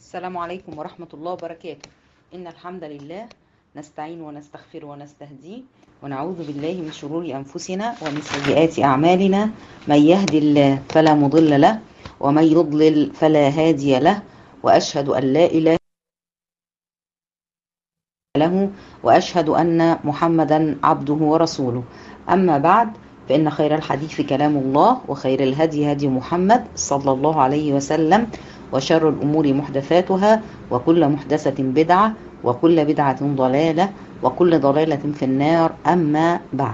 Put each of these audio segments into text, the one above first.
السلام عليكم ورحمة الله وبركاته إن الحمد لله نستعين ونستغفر ونستهديه ونعوذ بالله من شرور أنفسنا ومن سيئات أعمالنا من يهدي الله فلا مضل له ومن يضلل فلا هادي له وأشهد أن لا إله له وأشهد أن محمدا عبده ورسوله أما بعد فإن خير الحديث كلام الله وخير الهدي هدي محمد صلى الله عليه وسلم وشر الأمور محدثاتها وكل محدثة بدعة وكل بدعة ضلالة وكل ضلالة في النار أما بعد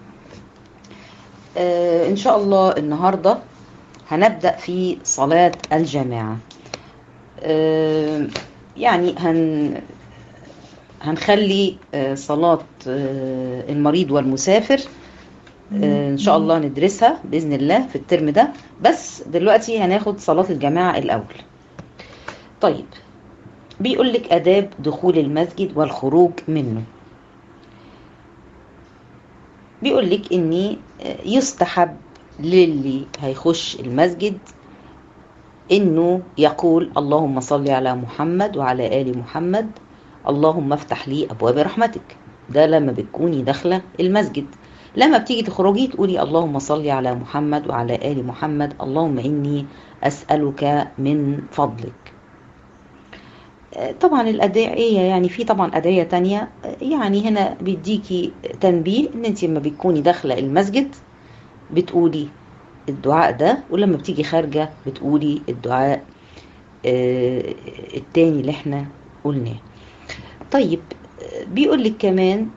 آه إن شاء الله النهاردة هنبدأ في صلاة الجماعة آه يعني هن هنخلي آه صلاة آه المريض والمسافر ان شاء الله ندرسها باذن الله في الترم ده بس دلوقتي هناخد صلاه الجماعه الاول طيب بيقول لك اداب دخول المسجد والخروج منه بيقول لك اني يستحب للي هيخش المسجد انه يقول اللهم صل على محمد وعلى ال محمد اللهم افتح لي ابواب رحمتك ده لما بتكوني داخله المسجد لما بتيجي تخرجي تقولي اللهم صل على محمد وعلى آل محمد اللهم إني أسألك من فضلك طبعا الأدعية يعني في طبعا أدعية تانية يعني هنا بيديكي تنبيه ان انت لما بتكوني داخلة المسجد بتقولي الدعاء ده ولما بتيجي خارجة بتقولي الدعاء التاني اللي احنا قلناه طيب بيقول لك كمان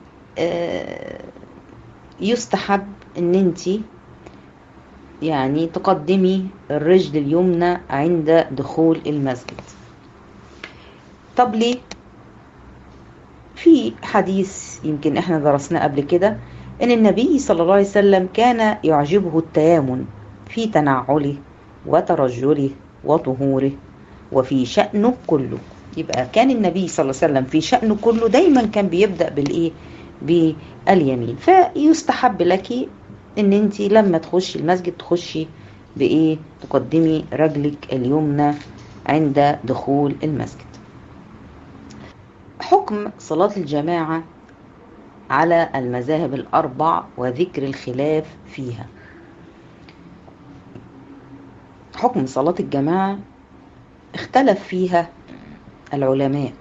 يستحب ان انت يعني تقدمي الرجل اليمنى عند دخول المسجد طب ليه في حديث يمكن احنا درسناه قبل كده ان النبي صلى الله عليه وسلم كان يعجبه التيامن في تنعله وترجله وطهوره وفي شأنه كله يبقى كان النبي صلى الله عليه وسلم في شأنه كله دايما كان بيبدأ بالايه باليمين فيستحب لك ان انت لما تخشي المسجد تخشي بايه تقدمي رجلك اليمنى عند دخول المسجد حكم صلاة الجماعة على المذاهب الأربع وذكر الخلاف فيها حكم صلاة الجماعة اختلف فيها العلماء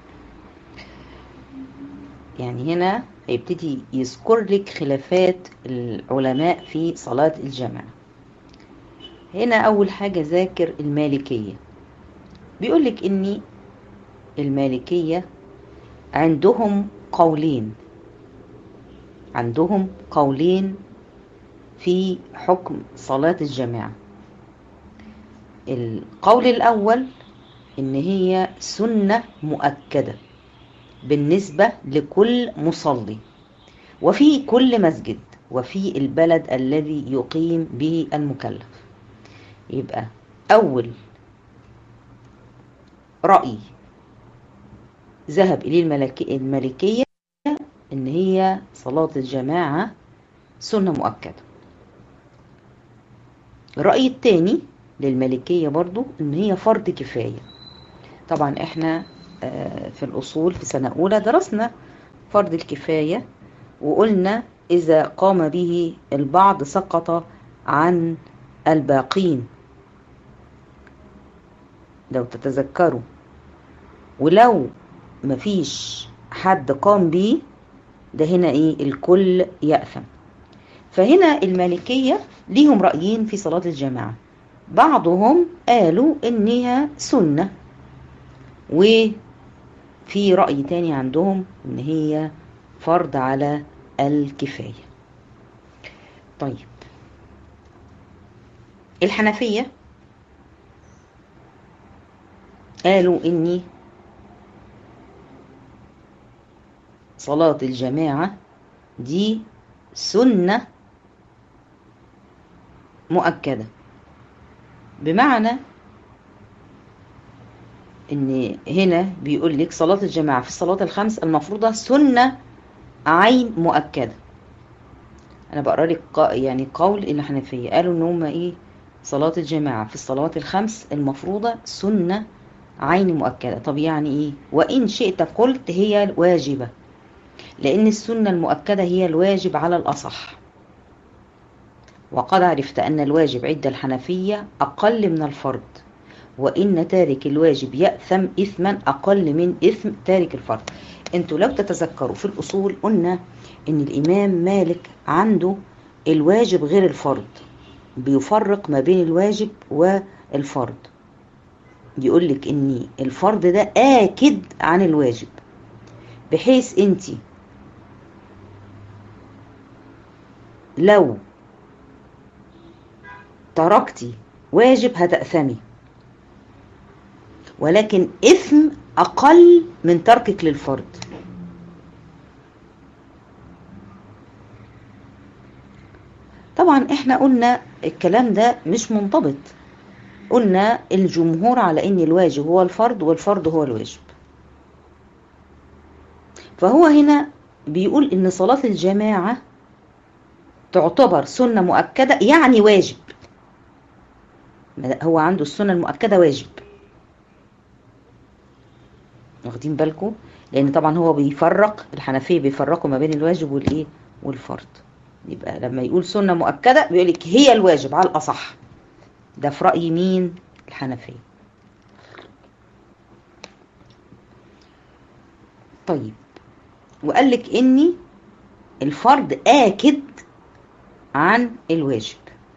يعني هنا هيبتدي يذكر لك خلافات العلماء في صلاة الجماعة هنا أول حاجة ذاكر المالكية بيقول لك إن المالكية عندهم قولين عندهم قولين في حكم صلاة الجماعة القول الأول إن هي سنة مؤكدة بالنسبة لكل مصلي وفي كل مسجد وفي البلد الذي يقيم به المكلف يبقى أول رأي ذهب إليه الملكية إن هي صلاة الجماعة سنة مؤكدة الرأي الثاني للملكية برضو إن هي فرض كفاية طبعا إحنا في الأصول في سنة أولى درسنا فرض الكفاية وقلنا إذا قام به البعض سقط عن الباقين لو تتذكروا ولو مفيش حد قام به ده هنا ايه الكل يأثم فهنا المالكية ليهم رأيين في صلاة الجماعة بعضهم قالوا انها سنة وفي رأي تاني عندهم ان هي فرض على الكفاية طيب الحنفية قالوا اني صلاة الجماعة دي سنة مؤكدة بمعنى ان هنا بيقول لك صلاة الجماعة في الصلاة الخمس المفروضة سنة عين مؤكدة انا بقرا لك يعني قول الحنفية قالوا ان هم ايه صلاة الجماعة في الصلوات الخمس المفروضة سنة عين مؤكدة طب يعني ايه وإن شئت قلت هي الواجبة لأن السنة المؤكدة هي الواجب على الأصح وقد عرفت أن الواجب عند الحنفية أقل من الفرض وإن تارك الواجب يأثم إثما أقل من إثم تارك الفرض انتوا لو تتذكروا في الأصول قلنا إن الإمام مالك عنده الواجب غير الفرض بيفرق ما بين الواجب والفرض يقول لك ان الفرض ده آكد عن الواجب بحيث انت لو تركتي واجب هتأثمي ولكن إثم أقل من تركك للفرض طبعا احنا قلنا الكلام ده مش منضبط قلنا الجمهور على ان الواجب هو الفرض والفرض هو الواجب فهو هنا بيقول ان صلاة الجماعة تعتبر سنة مؤكدة يعني واجب هو عنده السنة المؤكدة واجب واخدين بالكم لان طبعا هو بيفرق الحنفية بيفرقوا ما بين الواجب والايه والفرض يبقى لما يقول سنة مؤكدة بيقول لك هي الواجب على الأصح ده في رأي مين الحنفية طيب وقال لك إني الفرض آكد عن الواجب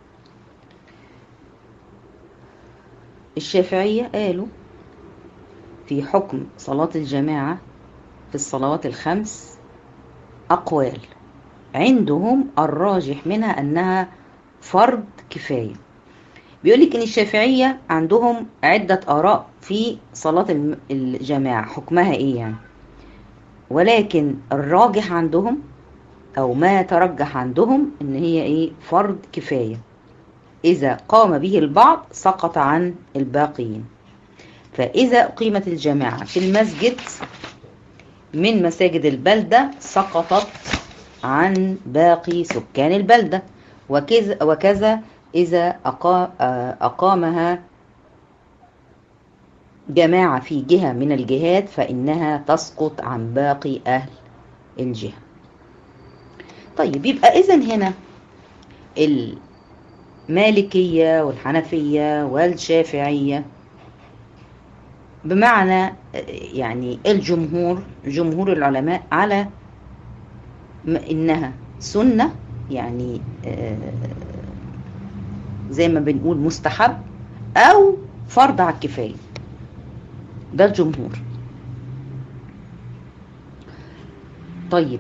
الشافعية قالوا في حكم صلاة الجماعة في الصلوات الخمس أقوال عندهم الراجح منها أنها فرض كفاية بيقولك إن الشافعية عندهم عدة آراء في صلاة الجماعة حكمها إيه يعني ولكن الراجح عندهم أو ما ترجح عندهم إن هي إيه فرض كفاية إذا قام به البعض سقط عن الباقيين فإذا أقيمت الجماعة في المسجد من مساجد البلدة سقطت عن باقي سكان البلدة وكذا, وكذا إذا أقامها جماعة في جهة من الجهات فإنها تسقط عن باقي أهل الجهة طيب يبقى إذن هنا المالكية والحنفية والشافعية بمعنى يعني الجمهور جمهور العلماء على إنها سنة يعني زي ما بنقول مستحب أو فرض على الكفاية ده الجمهور طيب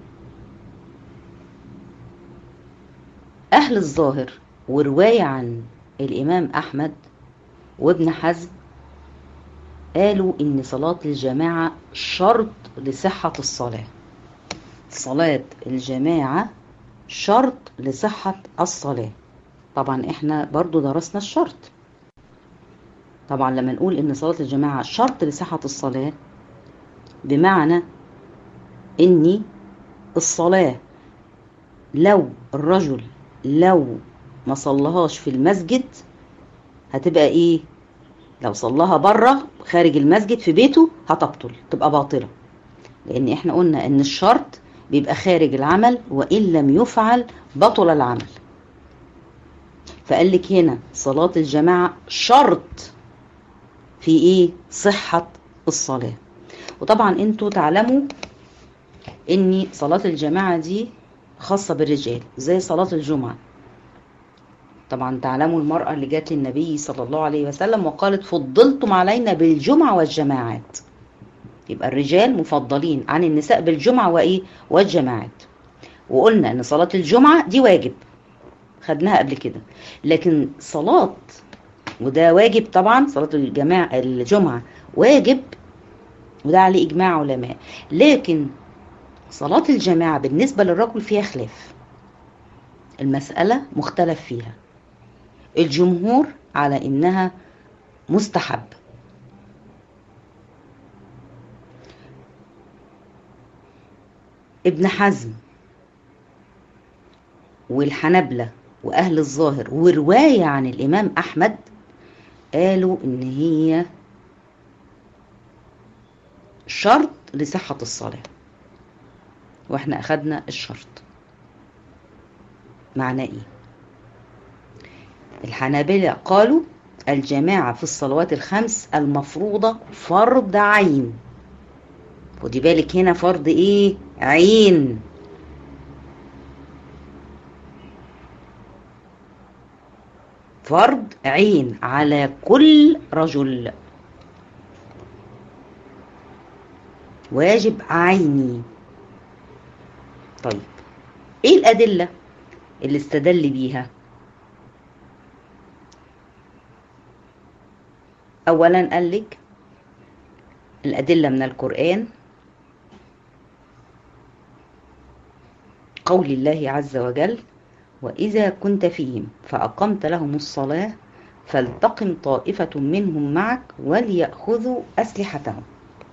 أهل الظاهر ورواية عن الإمام أحمد وابن حزم قالوا إن صلاة الجماعة شرط لصحة الصلاة صلاة الجماعة شرط لصحة الصلاة طبعا احنا برضو درسنا الشرط طبعا لما نقول ان صلاة الجماعة شرط لصحة الصلاة بمعنى اني الصلاة لو الرجل لو ما صلهاش في المسجد هتبقى ايه لو صلاها بره خارج المسجد في بيته هتبطل تبقى باطلة لان احنا قلنا ان الشرط بيبقى خارج العمل وان لم يفعل بطل العمل فقال لك هنا صلاة الجماعة شرط في ايه صحة الصلاة وطبعا انتوا تعلموا ان صلاة الجماعة دي خاصة بالرجال زي صلاة الجمعة طبعا تعلموا المرأة اللي جات للنبي صلى الله عليه وسلم وقالت فضلتم علينا بالجمعة والجماعات يبقى الرجال مفضلين عن النساء بالجمعة وإيه والجماعات وقلنا ان صلاة الجمعة دي واجب خدناها قبل كده لكن صلاة وده واجب طبعا صلاة الجماعة الجمعة واجب وده عليه إجماع علماء لكن صلاة الجماعة بالنسبة للرجل فيها خلاف المسألة مختلف فيها الجمهور على إنها مستحب ابن حزم والحنبلة وأهل الظاهر ورواية عن الإمام أحمد قالوا إن هي شرط لصحة الصلاة واحنا اخدنا الشرط معناه ايه الحنابلة قالوا الجماعة في الصلوات الخمس المفروضة فرض عين خدي بالك هنا فرض ايه عين فرض عين على كل رجل واجب عيني طيب ايه الادله اللي استدل بيها اولا قال لك الادله من القران قول الله عز وجل واذا كنت فيهم فاقمت لهم الصلاه فلتقم طائفه منهم معك ولياخذوا اسلحتهم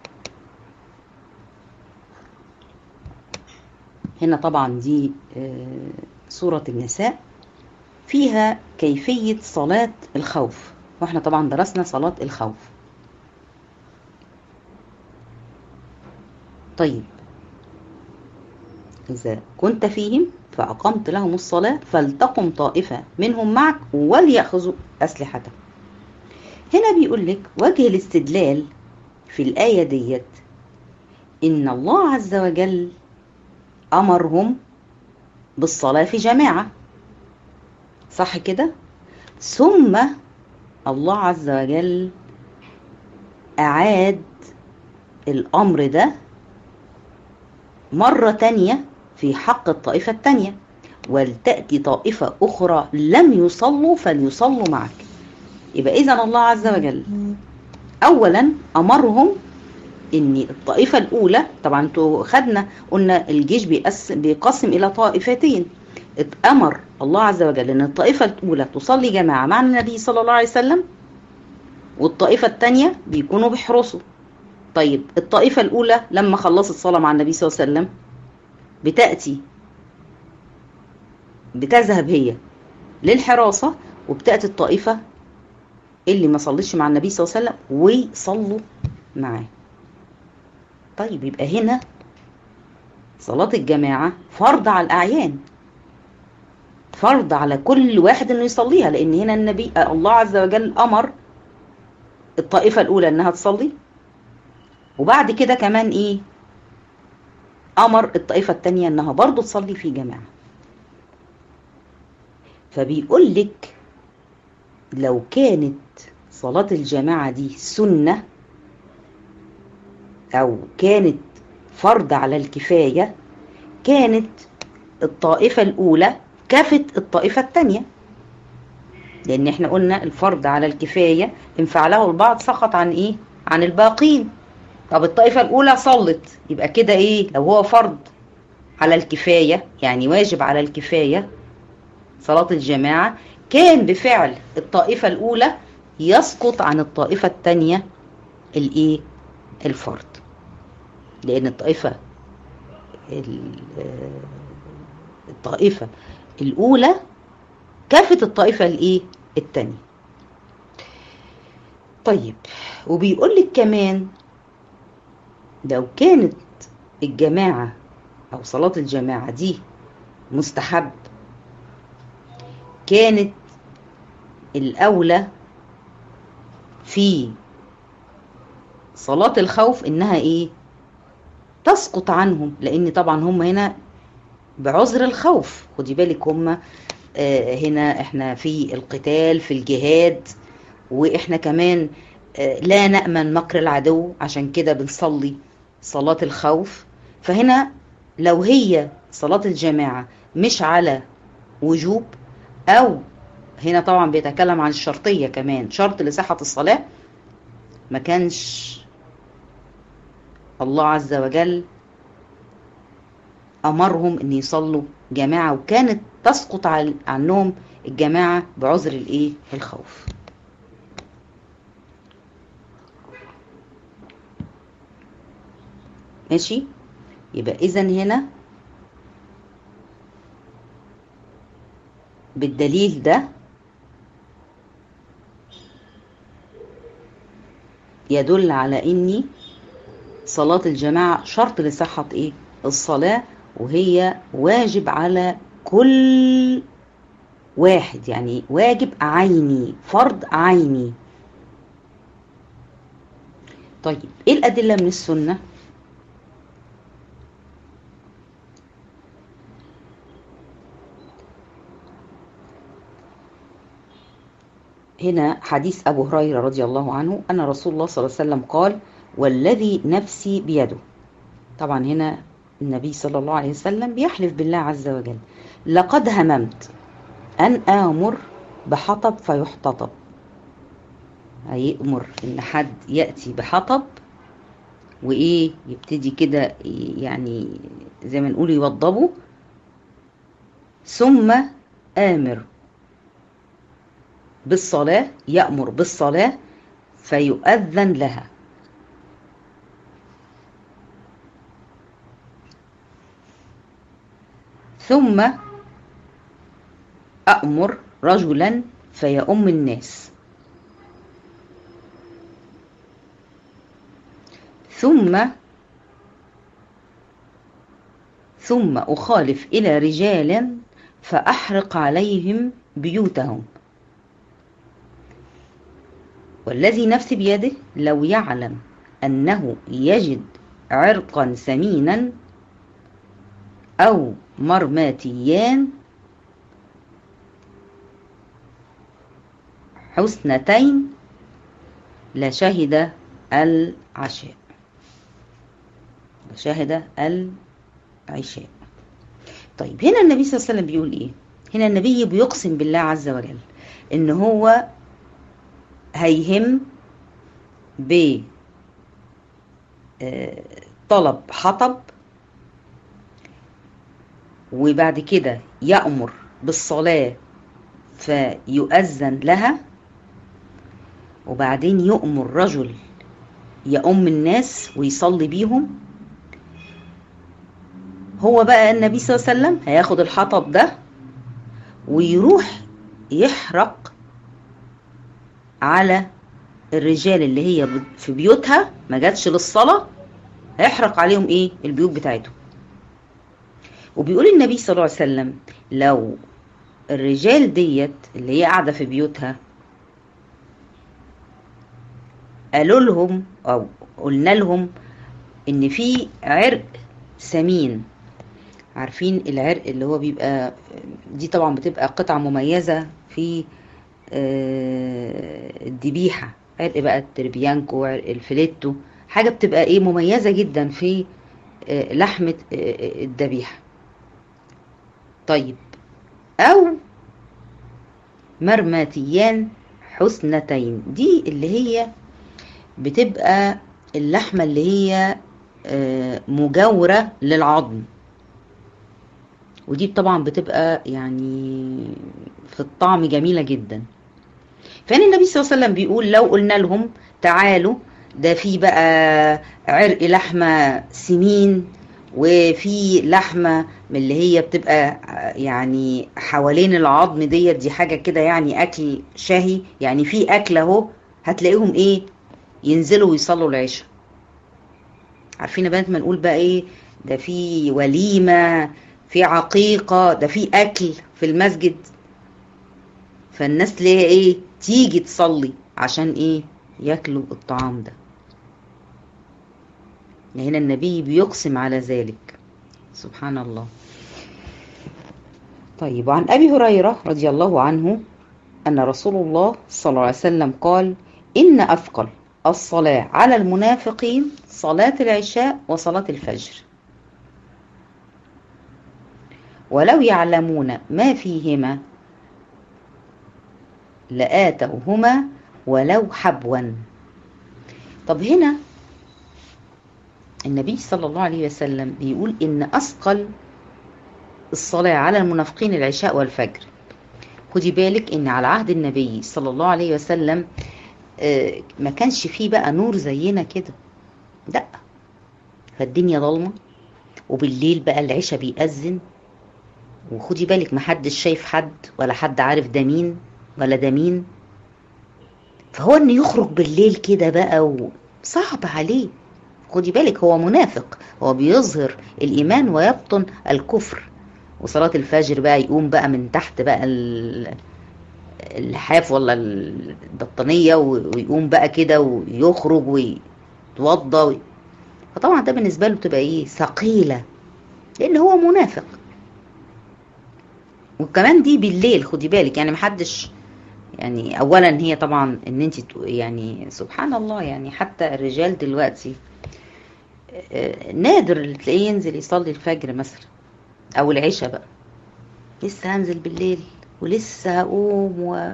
هنا طبعا دي سورة النساء فيها كيفية صلاة الخوف واحنا طبعا درسنا صلاة الخوف طيب إذا كنت فيهم فأقمت لهم الصلاة فلتقم طائفة منهم معك وليأخذوا أسلحتهم هنا بيقول لك وجه الاستدلال في الآية ديت إن الله عز وجل أمرهم بالصلاة في جماعة صح كده ثم الله عز وجل أعاد الأمر ده مرة تانية في حق الطائفة التانية ولتأتي طائفة أخرى لم يصلوا فليصلوا معك يبقى إذا الله عز وجل أولا أمرهم ان الطائفه الاولى طبعا انتوا خدنا قلنا الجيش بيقسم بيقسم الى طائفتين اتامر الله عز وجل ان الطائفه الاولى تصلي جماعه مع النبي صلى الله عليه وسلم والطائفه الثانيه بيكونوا بيحرسوا طيب الطائفه الاولى لما خلصت صلاه مع النبي صلى الله عليه وسلم بتاتي بتذهب هي للحراسه وبتاتي الطائفه اللي ما صلتش مع النبي صلى الله عليه وسلم ويصلوا معاه طيب يبقى هنا صلاة الجماعة فرض على الأعيان فرض على كل واحد انه يصليها لان هنا النبي الله عز وجل امر الطائفة الاولى انها تصلي وبعد كده كمان ايه امر الطائفة التانية انها برضو تصلي في جماعة فبيقول لك لو كانت صلاة الجماعة دي سنة أو كانت فرض على الكفاية كانت الطائفة الأولى كفت الطائفة الثانية لأن احنا قلنا الفرض على الكفاية إن فعله البعض سقط عن إيه؟ عن الباقين طب الطائفة الأولى صلت يبقى كده إيه؟ لو هو فرض على الكفاية يعني واجب على الكفاية صلاة الجماعة كان بفعل الطائفة الأولى يسقط عن الطائفة الثانية الإيه؟ الفرض لأن الطائفة الطائفة الأولى كافت الطائفة الإيه؟ الثانية طيب وبيقول لك كمان لو كانت الجماعة أو صلاة الجماعة دي مستحب كانت الأولى في صلاة الخوف إنها إيه؟ تسقط عنهم لأن طبعا هم هنا بعذر الخوف خدي بالك هم آه هنا احنا في القتال في الجهاد واحنا كمان آه لا نأمن مكر العدو عشان كده بنصلي صلاة الخوف فهنا لو هي صلاة الجماعة مش على وجوب أو هنا طبعا بيتكلم عن الشرطية كمان شرط لصحة الصلاة ما كانش الله عز وجل أمرهم أن يصلوا جماعة وكانت تسقط عنهم الجماعة بعذر الإيه؟ الخوف ماشي يبقى إذا هنا بالدليل ده يدل على اني صلاة الجماعة شرط لصحة ايه الصلاة وهي واجب على كل واحد يعني واجب عيني فرض عيني طيب ايه الأدلة من السنة هنا حديث أبو هريرة رضي الله عنه أن رسول الله صلى الله عليه وسلم قال والذي نفسي بيده طبعا هنا النبي صلى الله عليه وسلم بيحلف بالله عز وجل لقد هممت أن آمر بحطب فيحتطب هيأمر إن حد يأتي بحطب وإيه يبتدي كده يعني زي ما نقول يوضبه ثم آمر بالصلاة يأمر بالصلاة فيؤذن لها ثم أأمر رجلا فيؤم الناس ثم ثم أخالف إلى رجال فأحرق عليهم بيوتهم والذي نفسي بيده لو يعلم أنه يجد عرقا سمينا أو مرماتيان حسنتين لشهد العشاء لشهد العشاء طيب هنا النبي صلى الله عليه وسلم بيقول ايه هنا النبي بيقسم بالله عز وجل ان هو هيهم ب طلب حطب وبعد كده يأمر بالصلاة فيؤذن لها وبعدين يؤمر رجل يؤم الناس ويصلي بيهم هو بقى النبي صلى الله عليه وسلم هياخد الحطب ده ويروح يحرق على الرجال اللي هي في بيوتها ما جاتش للصلاة هيحرق عليهم ايه البيوت بتاعتهم وبيقول النبي صلى الله عليه وسلم لو الرجال ديت اللي هي قاعدة في بيوتها قالوا لهم او قلنا لهم ان في عرق سمين عارفين العرق اللي هو بيبقى دي طبعا بتبقى قطعة مميزة في الذبيحة عرق بقى التربيانكو عرق الفليتو حاجة بتبقى ايه مميزة جدا في لحمة الذبيحة طيب او مرماتيان حسنتين دي اللي هي بتبقى اللحمة اللي هي مجاورة للعظم ودي طبعا بتبقى يعني في الطعم جميلة جدا فان النبي صلى الله عليه وسلم بيقول لو قلنا لهم تعالوا ده في بقى عرق لحمة سمين وفي لحمة من اللي هي بتبقى يعني حوالين العظم ديت دي حاجة كده يعني أكل شهي يعني في أكل أهو هتلاقيهم إيه ينزلوا ويصلوا العشاء عارفين يا بنات ما نقول بقى إيه ده في وليمة في عقيقة ده في أكل في المسجد فالناس تلاقيها إيه تيجي تصلي عشان إيه ياكلوا الطعام ده هنا النبي بيقسم على ذلك سبحان الله طيب وعن أبي هريرة رضي الله عنه أن رسول الله صلى الله عليه وسلم قال إن أثقل الصلاة على المنافقين صلاة العشاء وصلاة الفجر ولو يعلمون ما فيهما لآتوهما ولو حبوا طب هنا النبي صلى الله عليه وسلم بيقول إن أثقل الصلاة على المنافقين العشاء والفجر خدي بالك إن على عهد النبي صلى الله عليه وسلم ما كانش فيه بقى نور زينا كده لا فالدنيا ضلمة وبالليل بقى العشاء بيأذن وخدي بالك محدش شايف حد ولا حد عارف ده مين ولا ده مين فهو انه يخرج بالليل كده بقى وصعب عليه خدي بالك هو منافق هو بيظهر الإيمان ويبطن الكفر وصلاة الفجر بقى يقوم بقى من تحت بقى اللحاف ولا البطانية ويقوم بقى كده ويخرج ويتوضى فطبعا ده بالنسبة له بتبقى ايه ثقيلة لأن هو منافق وكمان دي بالليل خدي بالك يعني محدش يعني اولا هي طبعا ان انت يعني سبحان الله يعني حتى الرجال دلوقتي نادر اللي تلاقيه ينزل يصلي الفجر مثلا او العشاء بقى لسه هنزل بالليل ولسه هقوم و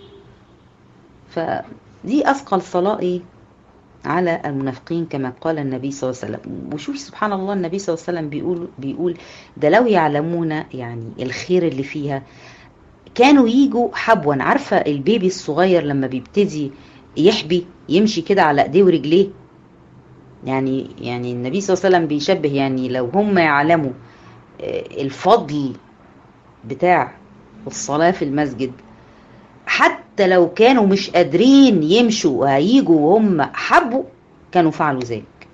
فدي اثقل صلاه ايه على المنافقين كما قال النبي صلى الله عليه وسلم وشوفي سبحان الله النبي صلى الله عليه وسلم بيقول بيقول ده لو يعلمون يعني الخير اللي فيها كانوا يجوا حبوا عارفه البيبي الصغير لما بيبتدي يحبي يمشي كده على ايديه ورجليه يعني يعني النبي صلى الله عليه وسلم بيشبه يعني لو هم يعلموا الفضل بتاع الصلاة في المسجد حتى لو كانوا مش قادرين يمشوا وهيجوا وهم حبوا كانوا فعلوا ذلك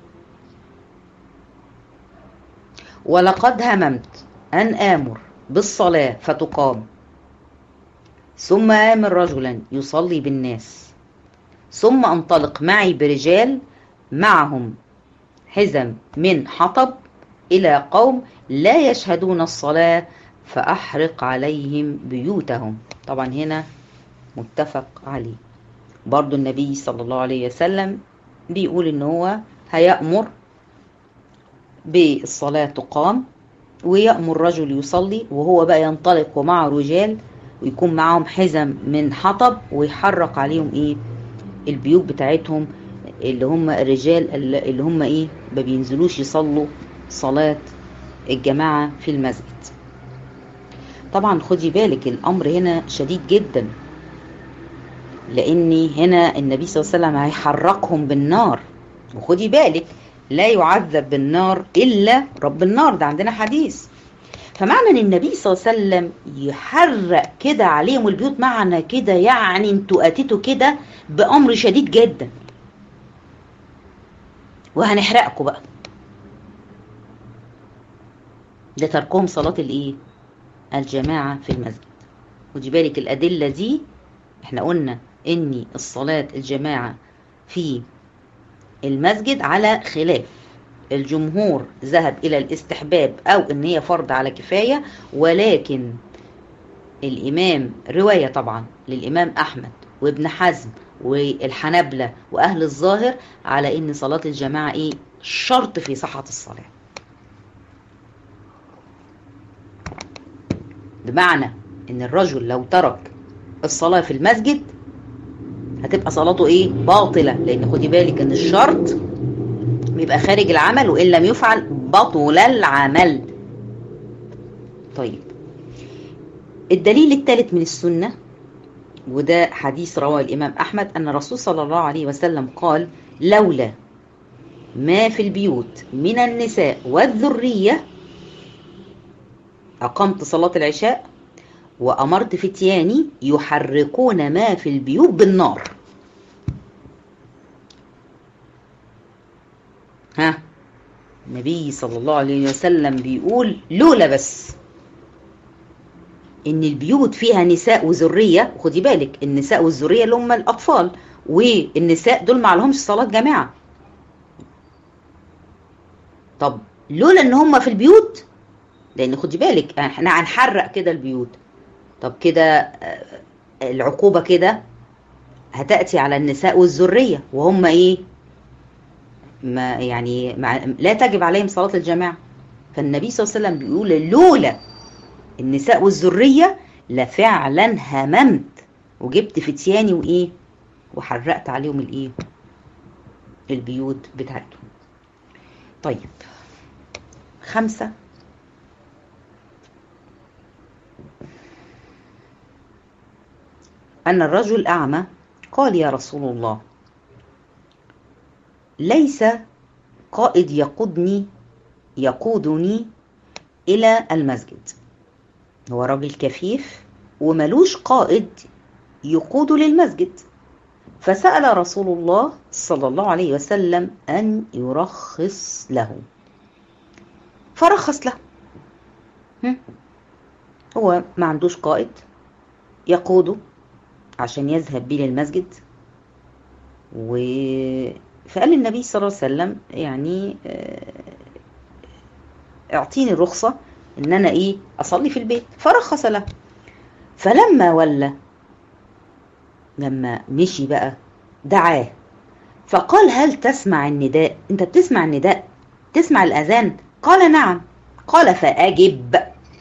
ولقد هممت أن آمر بالصلاة فتقام ثم آمر رجلا يصلي بالناس ثم أنطلق معي برجال معهم حزم من حطب إلى قوم لا يشهدون الصلاة فأحرق عليهم بيوتهم طبعا هنا متفق عليه برضو النبي صلى الله عليه وسلم بيقول ان هو هيأمر بالصلاة تقام ويأمر رجل يصلي وهو بقى ينطلق ومعه رجال ويكون معاهم حزم من حطب ويحرق عليهم ايه البيوت بتاعتهم اللي هم الرجال اللي هم ايه ما بينزلوش يصلوا صلاة الجماعة في المسجد طبعا خدي بالك الامر هنا شديد جدا لان هنا النبي صلى الله عليه وسلم هيحرقهم بالنار وخدي بالك لا يعذب بالنار الا رب النار ده عندنا حديث فمعنى ان النبي صلى الله عليه وسلم يحرق كده عليهم البيوت معنى كده يعني انتوا اتيتوا كده بامر شديد جدا وهنحرقكم بقى ده تركهم صلاة الايه الجماعة في المسجد ودي بالك الأدلة دي احنا قلنا ان الصلاة الجماعة في المسجد على خلاف الجمهور ذهب إلى الاستحباب أو إن هي فرض على كفاية ولكن الإمام رواية طبعا للإمام أحمد وابن حزم والحنبلة وأهل الظاهر على إن صلاة الجماعة إيه شرط في صحة الصلاة بمعنى إن الرجل لو ترك الصلاة في المسجد هتبقى صلاته إيه باطلة لأن خدي بالك إن الشرط بيبقى خارج العمل وإن لم يفعل بطل العمل طيب الدليل الثالث من السنة وده حديث رواه الإمام أحمد أن الرسول صلى الله عليه وسلم قال لولا ما في البيوت من النساء والذرية أقمت صلاة العشاء وأمرت فتياني يحرقون ما في البيوت بالنار ها النبي صلى الله عليه وسلم بيقول لولا بس ان البيوت فيها نساء وذريه خدي بالك النساء والذريه اللي هم الاطفال والنساء دول ما لهمش صلاه جماعه طب لولا ان هم في البيوت لان خدي بالك احنا هنحرق كده البيوت طب كده العقوبه كده هتاتي على النساء والذريه وهم ايه ما يعني مع لا تجب عليهم صلاه الجماعه فالنبي صلى الله عليه وسلم بيقول لولا النساء والذرية لفعلا هممت وجبت فتياني وايه وحرقت عليهم الايه البيوت بتاعتهم طيب خمسة أن الرجل أعمى قال يا رسول الله ليس قائد يقودني يقودني إلى المسجد هو راجل كفيف وملوش قائد يقوده للمسجد فسأل رسول الله صلى الله عليه وسلم أن يرخص له فرخص له هم؟ هو ما عندوش قائد يقوده عشان يذهب بيه للمسجد و فقال النبي صلى الله عليه وسلم يعني آه، اعطيني الرخصة ان انا ايه اصلي في البيت فرخص له فلما ولى لما مشي بقى دعاه فقال هل تسمع النداء انت بتسمع النداء تسمع الاذان قال نعم قال فاجب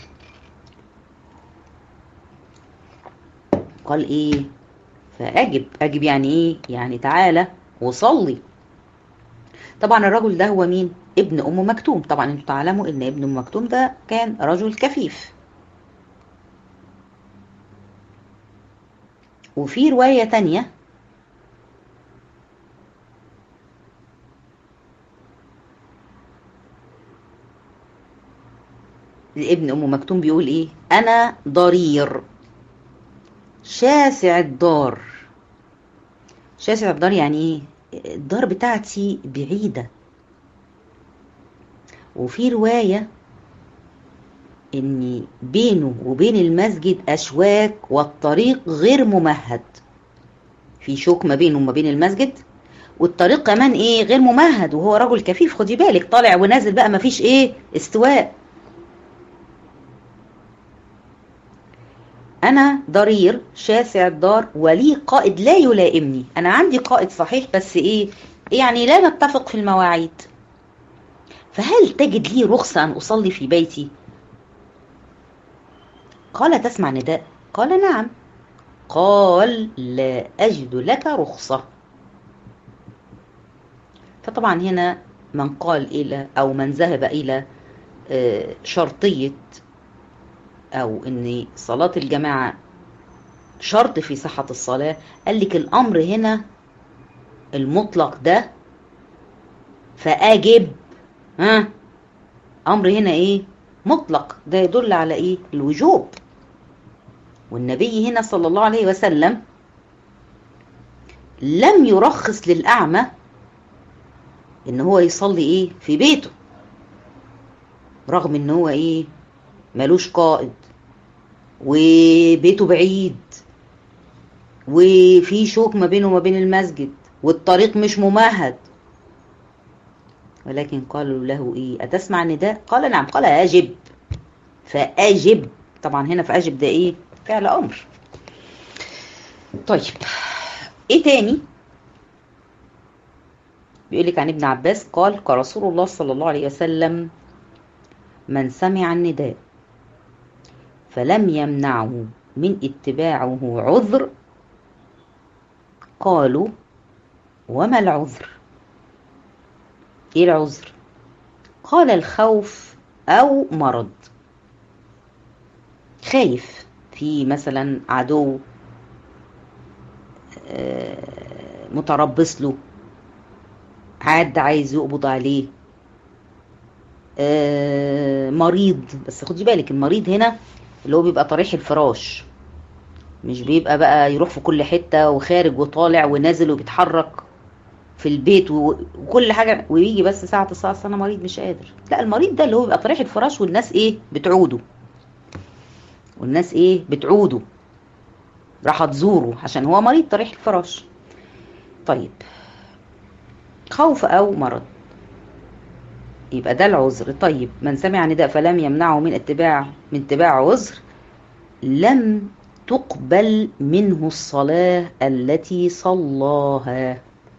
قال ايه فاجب اجب يعني ايه يعني تعالى وصلي طبعا الرجل ده هو مين ابن ام مكتوم طبعا انتوا تعلموا ان ابن ام مكتوم ده كان رجل كفيف وفي رواية تانية ابن ام مكتوم بيقول ايه انا ضرير شاسع الدار شاسع الدار يعني ايه الدار بتاعتي بعيدة وفي رواية ان بينه وبين المسجد اشواك والطريق غير ممهد في شوك ما بينه وما بين المسجد والطريق كمان ايه غير ممهد وهو رجل كفيف خدي بالك طالع ونازل بقى مفيش ايه استواء انا ضرير شاسع الدار ولي قائد لا يلائمني انا عندي قائد صحيح بس ايه يعني لا نتفق في المواعيد فهل تجد لي رخصة أن أصلي في بيتي قال تسمع نداء قال نعم قال لا أجد لك رخصة فطبعا هنا من قال إلى أو من ذهب إلى شرطية أو أن صلاة الجماعة شرط في صحة الصلاة قال لك الأمر هنا المطلق ده فأجب ها أمر هنا إيه مطلق ده يدل على إيه الوجوب والنبي هنا صلى الله عليه وسلم لم يرخص للأعمى إن هو يصلي إيه في بيته رغم إن هو إيه ملوش قائد وبيته بعيد وفي شوك ما بينه وما بين المسجد والطريق مش ممهد ولكن قالوا له ايه اتسمع النداء قال نعم قال اجب فاجب طبعا هنا فاجب ده ايه فعل امر طيب ايه تاني بيقول لك عن ابن عباس قال قال رسول الله صلى الله عليه وسلم من سمع النداء فلم يمنعه من اتباعه عذر قالوا وما العذر ايه العذر قال الخوف او مرض خايف في مثلا عدو متربص له عاد عايز يقبض عليه مريض بس خدي بالك المريض هنا اللي هو بيبقى طريح الفراش مش بيبقى بقى يروح في كل حتة وخارج وطالع ونازل وبيتحرك في البيت وكل حاجة ويجي بس ساعة الساعة أنا مريض مش قادر لا المريض ده اللي هو بيبقى طريح الفراش والناس ايه بتعوده والناس ايه بتعوده راح تزوره عشان هو مريض طريح الفراش طيب خوف أو مرض يبقى ده العذر طيب من سمع نداء فلم يمنعه من اتباع من اتباع عذر لم تقبل منه الصلاة التي صلاها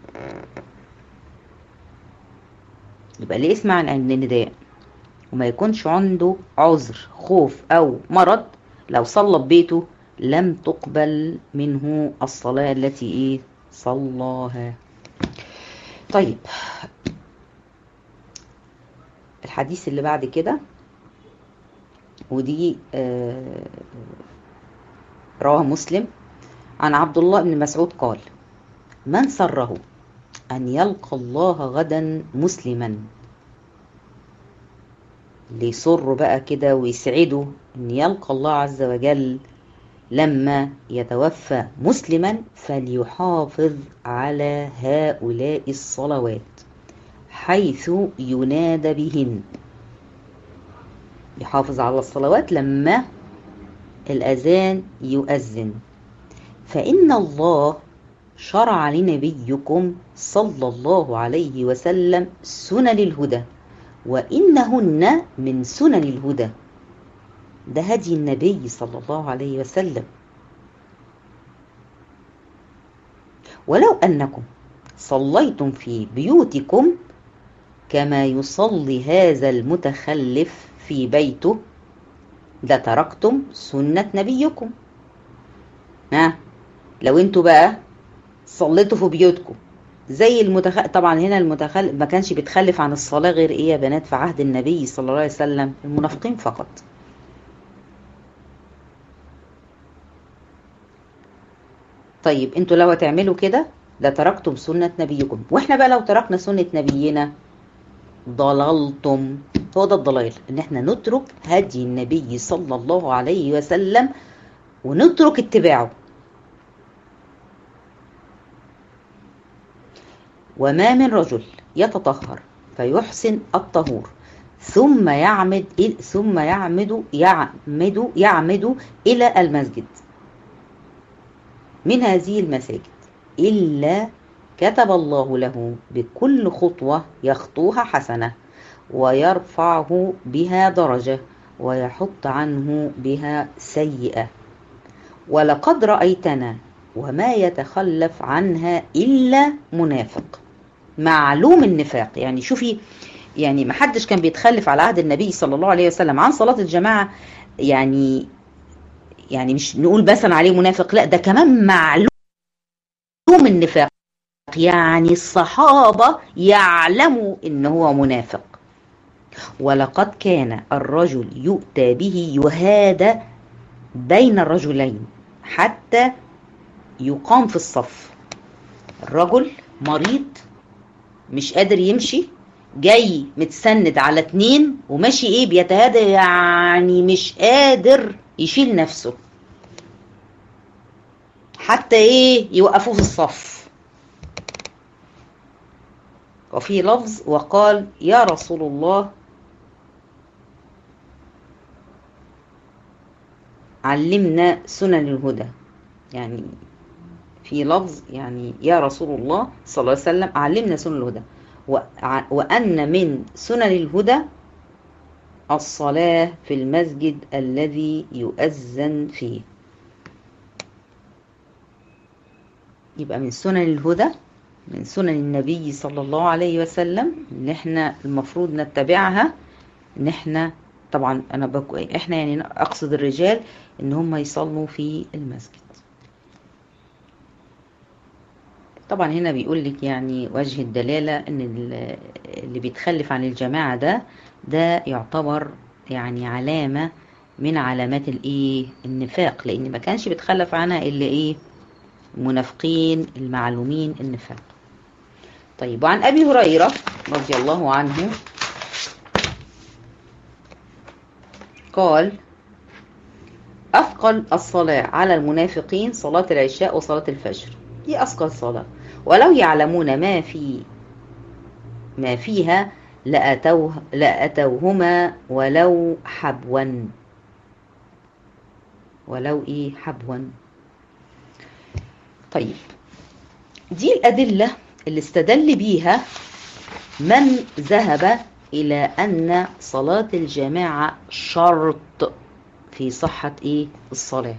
يبقى اللي يسمع عن النداء وما يكونش عنده عذر خوف أو مرض لو صلى ببيته لم تقبل منه الصلاة التي إيه صلاها طيب الحديث اللي بعد كده ودي آه رواه مسلم عن عبد الله بن مسعود قال من سره أن يلقى الله غدا مسلما اللي يسر بقى كده ويسعده أن يلقى الله عز وجل لما يتوفى مسلما فليحافظ على هؤلاء الصلوات حيث ينادى بهن يحافظ على الصلوات لما الأذان يؤذن فإن الله شرع لنبيكم صلى الله عليه وسلم سنن الهدى وإنهن من سنن الهدى ده هدي النبي صلى الله عليه وسلم ولو أنكم صليتم في بيوتكم كما يصلي هذا المتخلف في بيته لتركتم سنة نبيكم ها لو انتوا بقى صليتوا في بيوتكم زي المتخ... طبعا هنا المتخلف ما كانش بيتخلف عن الصلاة غير ايه يا بنات في عهد النبي صلى الله عليه وسلم المنافقين فقط طيب انتوا لو هتعملوا كده لتركتم سنة نبيكم واحنا بقى لو تركنا سنة نبينا ضللتم هو ده الضلال ان احنا نترك هدي النبي صلى الله عليه وسلم ونترك اتباعه وما من رجل يتطهر فيحسن الطهور ثم يعمد ثم يعمد يعمد يعمد الى المسجد من هذه المساجد الا كتب الله له بكل خطوه يخطوها حسنه ويرفعه بها درجه ويحط عنه بها سيئه ولقد رايتنا وما يتخلف عنها الا منافق معلوم النفاق يعني شوفي يعني ما حدش كان بيتخلف على عهد النبي صلى الله عليه وسلم عن صلاة الجماعة يعني يعني مش نقول مثلا عليه منافق لا ده كمان معلوم النفاق يعني الصحابة يعلموا ان هو منافق ولقد كان الرجل يؤتى به يهادى بين الرجلين حتى يقام في الصف الرجل مريض مش قادر يمشي جاي متسند على اتنين وماشي ايه بيتهادى يعني مش قادر يشيل نفسه حتى ايه يوقفوه في الصف وفي لفظ وقال يا رسول الله علمنا سنن الهدى يعني في لفظ يعني يا رسول الله صلى الله عليه وسلم علمنا سنن الهدى وأن من سنن الهدى الصلاة في المسجد الذي يؤذن فيه يبقى من سنن الهدى من سنن النبي صلى الله عليه وسلم ان احنا المفروض نتبعها ان احنا طبعا انا بكو احنا يعني اقصد الرجال ان هم يصلوا في المسجد طبعا هنا بيقول لك يعني وجه الدلالة ان اللي بيتخلف عن الجماعة ده ده يعتبر يعني علامة من علامات الايه النفاق لان ما كانش بيتخلف عنها الا ايه المنافقين المعلومين النفاق طيب وعن ابي هريرة رضي الله عنه قال أثقل الصلاة على المنافقين صلاة العشاء وصلاة الفجر دي أثقل صلاة ولو يعلمون ما في ما فيها لأتوه لأتوهما ولو حبوا ولو إيه حبوا طيب دي الأدلة اللي استدل بيها من ذهب إلى أن صلاة الجماعة شرط في صحة إيه الصلاة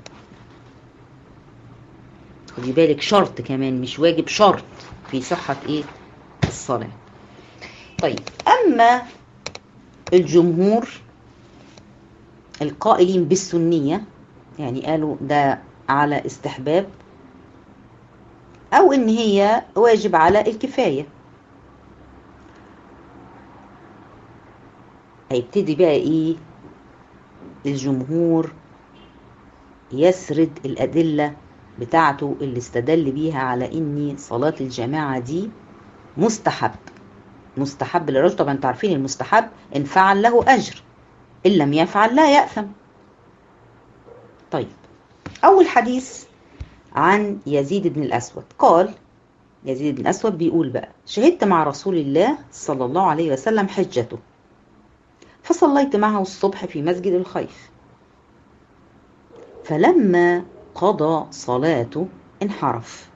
خدي بالك شرط كمان مش واجب شرط في صحة إيه الصلاة طيب أما الجمهور القائلين بالسنية يعني قالوا ده على استحباب أو إن هي واجب على الكفاية هيبتدي بقى ايه الجمهور يسرد الأدلة بتاعته اللي استدل بيها على ان صلاة الجماعة دي مستحب مستحب للرجل طبعا انتوا عارفين المستحب ان فعل له اجر ان لم يفعل لا يأثم طيب أول حديث عن يزيد بن الأسود قال يزيد بن الأسود بيقول بقى شهدت مع رسول الله صلى الله عليه وسلم حجته فصليت معه الصبح في مسجد الخيف فلما قضى صلاته انحرف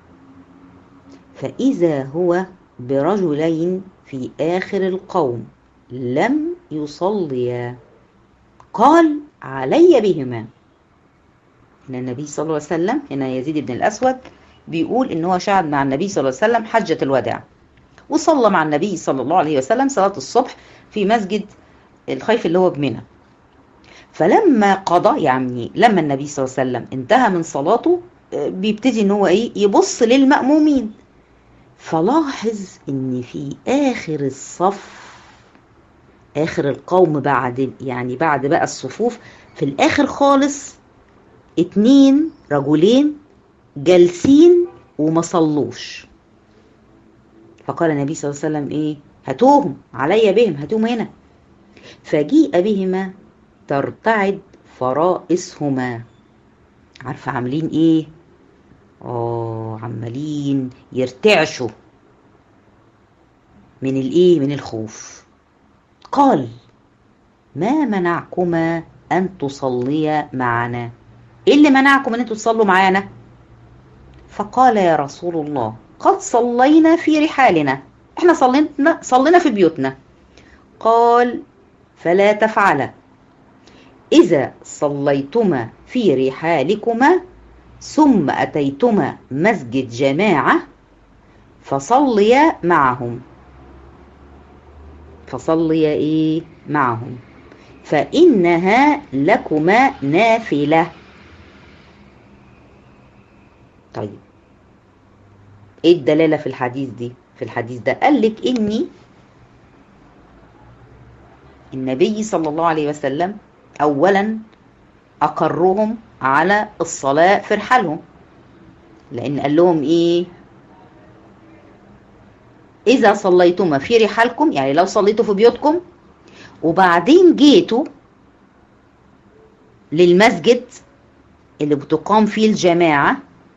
فإذا هو برجلين في آخر القوم لم يصليا قال علي بهما هنا النبي صلى الله عليه وسلم هنا يزيد بن الأسود بيقول إن هو شهد مع النبي صلى الله عليه وسلم حجة الوداع وصلى مع النبي صلى الله عليه وسلم صلاة الصبح في مسجد الخيف اللي هو بمنى فلما قضى يعني لما النبي صلى الله عليه وسلم انتهى من صلاته بيبتدي ان هو ايه يبص للمأمومين فلاحظ ان في اخر الصف اخر القوم بعد يعني بعد بقى الصفوف في الاخر خالص اتنين رجلين جالسين وما صلوش فقال النبي صلى الله عليه وسلم ايه هاتوهم علي بهم هاتوهم هنا فجيء بهما ترتعد فرائسهما عارفه عاملين ايه اه عمالين يرتعشوا من الايه من الخوف قال ما منعكما ان تصليا معنا ايه اللي منعكم ان انتوا تصلوا معانا فقال يا رسول الله قد صلينا في رحالنا احنا صلينا صلينا في بيوتنا قال فلا تفعلا اذا صليتما في رحالكما ثم اتيتما مسجد جماعه فصليا معهم فصليا ايه معهم فانها لكما نافله طيب ايه الدلاله في الحديث دي في الحديث ده قال لك اني النبي صلى الله عليه وسلم اولا اقرهم على الصلاه في رحالهم لان قال لهم ايه اذا صليتما في رحالكم يعني لو صليتوا في بيوتكم وبعدين جيتوا للمسجد اللي بتقام فيه الجماعه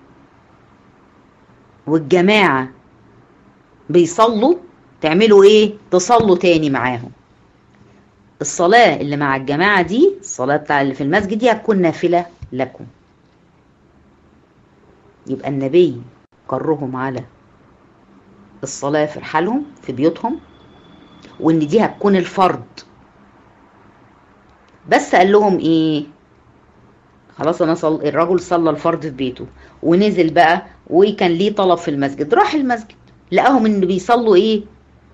والجماعة بيصلوا تعملوا ايه تصلوا تاني معاهم الصلاة اللي مع الجماعة دي الصلاة بتاع اللي في المسجد دي هتكون نافلة لكم يبقى النبي قرهم على الصلاة في رحالهم في بيوتهم وان دي هتكون الفرض بس قال لهم ايه خلاص انا صل... الرجل صلى الفرض في بيته ونزل بقى وكان ليه طلب في المسجد راح المسجد لقاهم ان بيصلوا ايه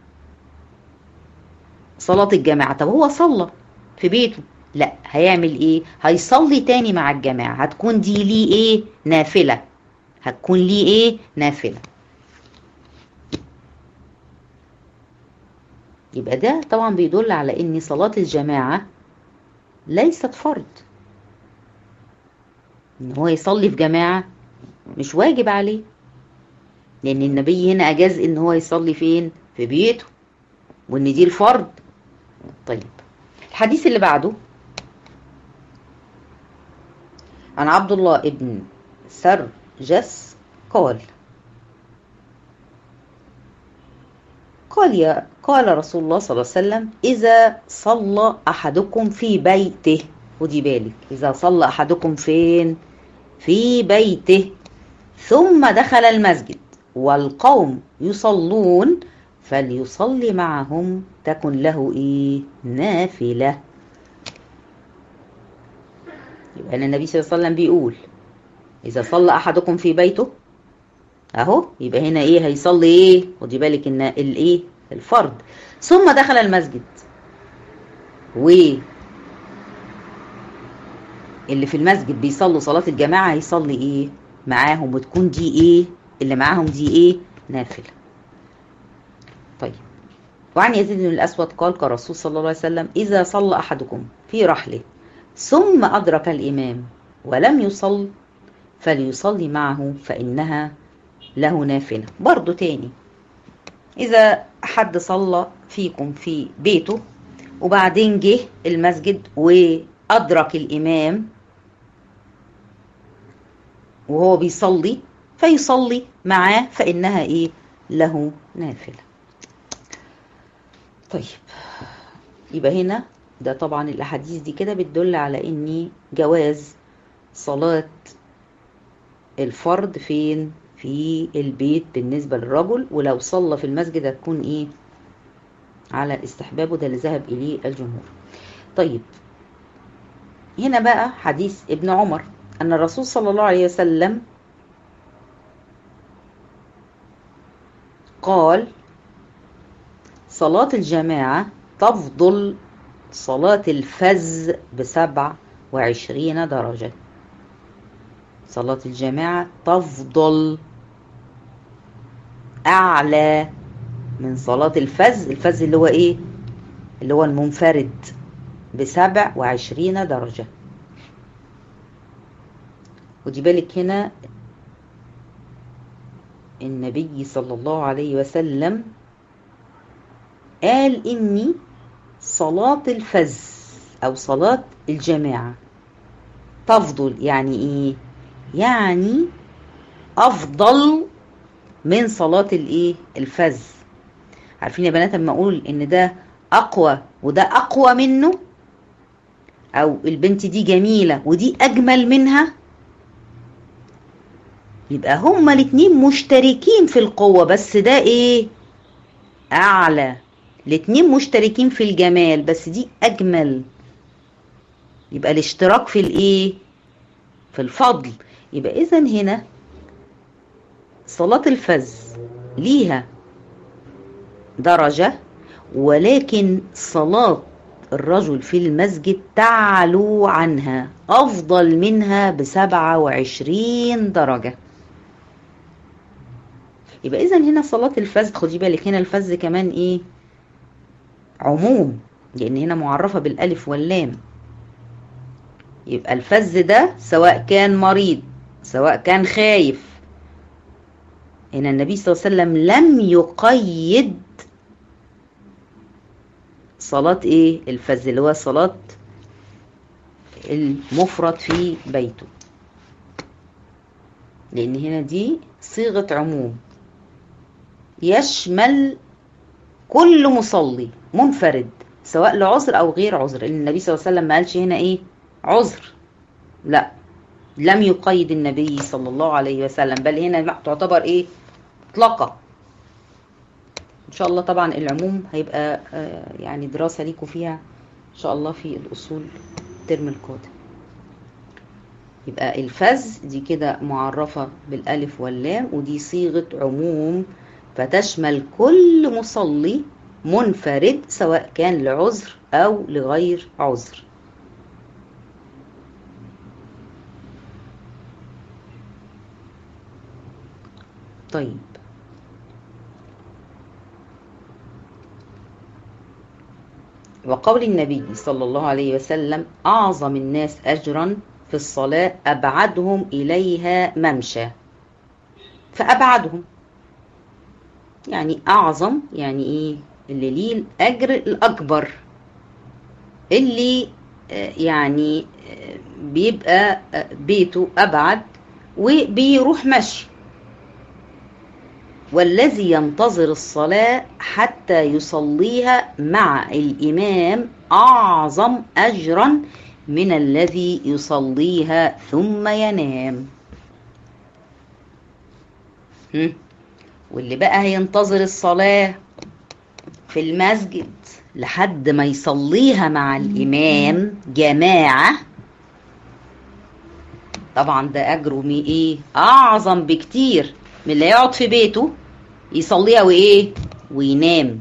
صلاة الجماعة طب هو صلى في بيته لا هيعمل ايه هيصلي تاني مع الجماعة هتكون دي ليه ايه نافلة هتكون ليه ايه نافلة يبقى ده طبعا بيدل على ان صلاة الجماعة ليست فرض ان هو يصلي في جماعة مش واجب عليه لان النبي هنا اجاز ان هو يصلي فين في بيته وان دي الفرض طيب الحديث اللي بعده عن عبد الله ابن سرجس قال قال يا قال رسول الله صلى الله عليه وسلم إذا صلى أحدكم في بيته خدي بالك إذا صلى أحدكم فين في بيته ثم دخل المسجد والقوم يصلون فليصلي معهم تكن له ايه نافلة يبقى النبي صلى الله عليه وسلم بيقول اذا صلى احدكم في بيته اهو يبقى هنا ايه هيصلي ايه خدي بالك ان الايه الفرض ثم دخل المسجد و اللي في المسجد بيصلوا صلاة الجماعة هيصلي ايه معاهم وتكون دي ايه اللي معاهم دي ايه نافلة طيب وعن يزيد بن الأسود قال كالرسول صلى الله عليه وسلم إذا صلى أحدكم في رحله ثم أدرك الإمام ولم يصل فليصلي معه فإنها له نافلة برضو تاني إذا حد صلى فيكم في بيته وبعدين جه المسجد وأدرك الإمام وهو بيصلي فيصلي معاه فإنها إيه له نافلة طيب يبقى هنا ده طبعا الأحاديث دي كده بتدل على إن جواز صلاة الفرض فين في البيت بالنسبة للرجل ولو صلى في المسجد هتكون إيه على استحبابه ده اللي ذهب إليه الجمهور طيب هنا بقى حديث ابن عمر أن الرسول صلى الله عليه وسلم قال صلاة الجماعة تفضل صلاة الفز بسبع وعشرين درجة صلاة الجماعة تفضل أعلى من صلاة الفز الفز اللي هو إيه اللي هو المنفرد بسبع وعشرين درجة ودي بالك هنا النبي صلى الله عليه وسلم قال إني صلاة الفز أو صلاة الجماعة تفضل يعني إيه؟ يعني أفضل من صلاة الإيه؟ الفز عارفين يا بنات لما أقول إن ده أقوى وده أقوى منه أو البنت دي جميلة ودي أجمل منها يبقى هما الاتنين مشتركين في القوة بس ده إيه؟ أعلى الاتنين مشتركين في الجمال بس دي اجمل يبقى الاشتراك في الايه في الفضل يبقى اذا هنا صلاة الفز ليها درجة ولكن صلاة الرجل في المسجد تعلو عنها أفضل منها بسبعة وعشرين درجة يبقى إذا هنا صلاة الفز خدي بالك هنا الفز كمان إيه عموم لان هنا معرفة بالالف واللام يبقى الفز ده سواء كان مريض سواء كان خايف هنا النبي صلى الله عليه وسلم لم يقيد صلاة ايه الفز اللي هو صلاة المفرد في بيته لان هنا دي صيغة عموم يشمل كل مصلي منفرد سواء لعذر او غير عذر لان النبي صلى الله عليه وسلم ما قالش هنا ايه عذر لا لم يقيد النبي صلى الله عليه وسلم بل هنا تعتبر ايه مطلقه ان شاء الله طبعا العموم هيبقى آه يعني دراسه ليكم فيها ان شاء الله في الاصول الترم القادم يبقى الفز دي كده معرفه بالالف واللام ودي صيغه عموم فتشمل كل مصلي منفرد سواء كان لعذر أو لغير عذر طيب وقول النبي صلى الله عليه وسلم أعظم الناس أجرا في الصلاة أبعدهم إليها ممشى فأبعدهم يعني أعظم يعني إيه اللي ليه الأجر الأكبر اللي يعني بيبقى بيته أبعد وبيروح مشي والذي ينتظر الصلاة حتى يصليها مع الإمام أعظم أجرا من الذي يصليها ثم ينام واللي بقى هينتظر الصلاة في المسجد لحد ما يصليها مع الإمام جماعة طبعا ده أجره مي إيه أعظم بكتير من اللي يقعد في بيته يصليها وإيه وينام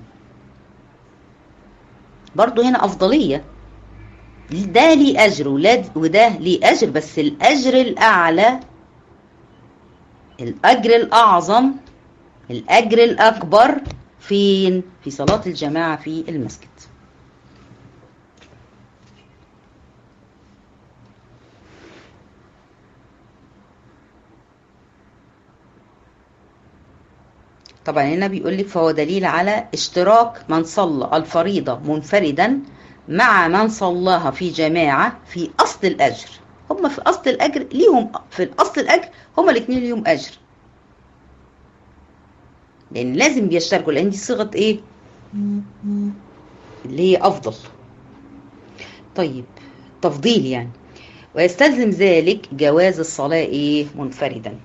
برضو هنا أفضلية ده ليه أجر وده ليه أجر بس الأجر الأعلى الأجر الأعظم الأجر الأكبر فين؟ في صلاة الجماعة في المسجد طبعا هنا بيقول لك فهو دليل على اشتراك من صلى الفريضة منفردا مع من صلاها في جماعة في أصل الأجر هم في اصل الاجر ليهم في الاصل الاجر هم الاثنين ليهم اجر لان لازم بيشتركوا لان دي صيغه ايه اللي هي افضل طيب تفضيل يعني ويستلزم ذلك جواز الصلاة ايه منفردا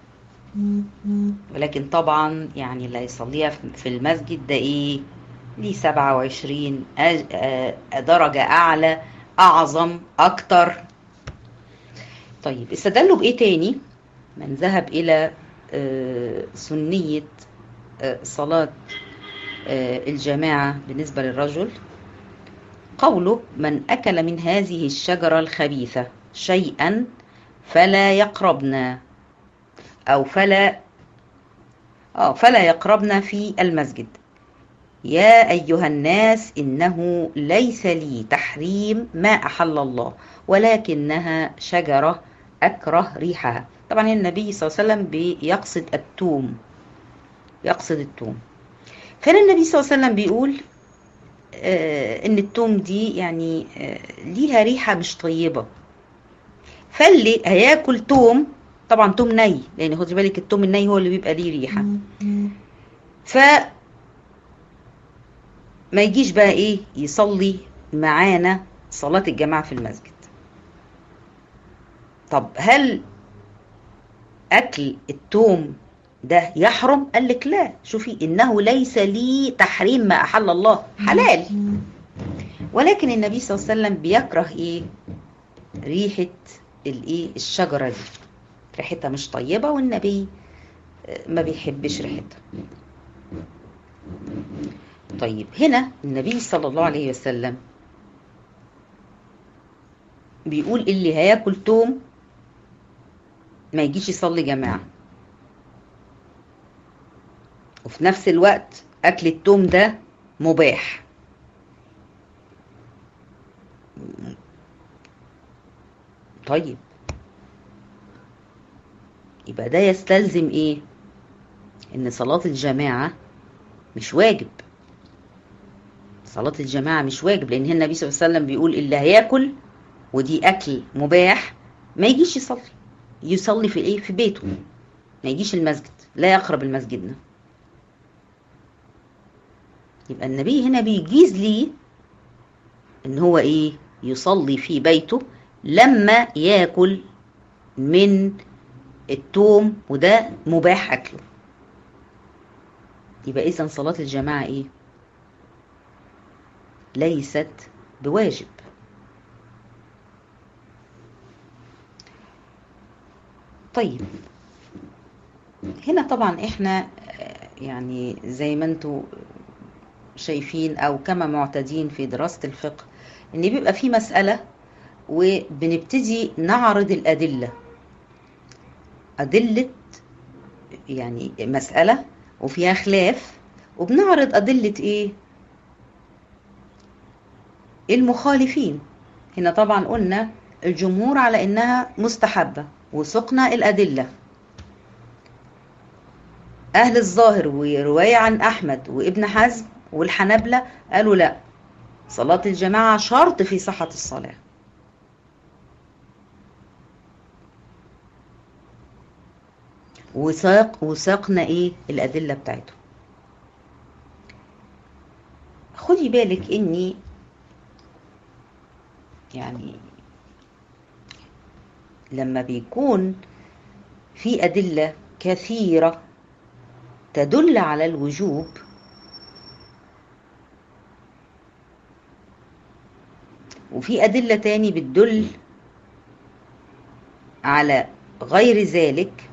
ولكن طبعا يعني اللي هيصليها في المسجد ده ايه ليه 27 درجة أعلى أعظم أكتر طيب استدلوا بإيه تاني من ذهب إلى سنية صلاة الجماعة بالنسبة للرجل قوله من أكل من هذه الشجرة الخبيثة شيئا فلا يقربنا أو فلا آه فلا يقربنا في المسجد يا أيها الناس إنه ليس لي تحريم ما أحل الله ولكنها شجرة أكره ريحها طبعا النبي صلى الله عليه وسلم بيقصد التوم يقصد التوم فهنا النبي صلى الله عليه وسلم بيقول آه ان التوم دي يعني آه ليها ريحه مش طيبه فاللي هياكل توم طبعا توم ني لان خدي بالك التوم الني هو اللي بيبقى ليه ريحه ف ما يجيش بقى ايه يصلي معانا صلاه الجماعه في المسجد طب هل اكل التوم ده يحرم قال لك لا شوفي انه ليس لي تحريم ما احل الله حلال ولكن النبي صلى الله عليه وسلم بيكره ايه ريحه الايه الشجره دي ريحتها مش طيبه والنبي ما بيحبش ريحتها طيب هنا النبي صلى الله عليه وسلم بيقول اللي هياكل توم ما يجيش يصلي جماعه وفي نفس الوقت اكل التوم ده مباح طيب يبقى ده يستلزم ايه ان صلاة الجماعة مش واجب صلاة الجماعة مش واجب لان النبي صلى الله عليه وسلم بيقول اللي هياكل ودي اكل مباح ما يجيش يصلي يصلي في ايه في بيته ما يجيش المسجد لا يقرب المسجدنا يبقى النبي هنا بيجيز ليه ان هو ايه يصلي في بيته لما ياكل من التوم وده مباح اكله يبقى اذا صلاة الجماعة ايه ليست بواجب طيب هنا طبعا احنا يعني زي ما انتوا شايفين او كما معتادين في دراسة الفقه ان بيبقى في مسألة وبنبتدي نعرض الأدلة أدلة يعني مسألة وفيها خلاف وبنعرض أدلة إيه؟ المخالفين هنا طبعا قلنا الجمهور على إنها مستحبة وسقنا الأدلة أهل الظاهر ورواية عن أحمد وابن حزم والحنبلة قالوا لا صلاة الجماعة شرط في صحة الصلاة وساق وساقنا ايه الأدلة بتاعته خدي بالك اني يعني لما بيكون في أدلة كثيرة تدل على الوجوب وفي أدلة تاني بتدل على غير ذلك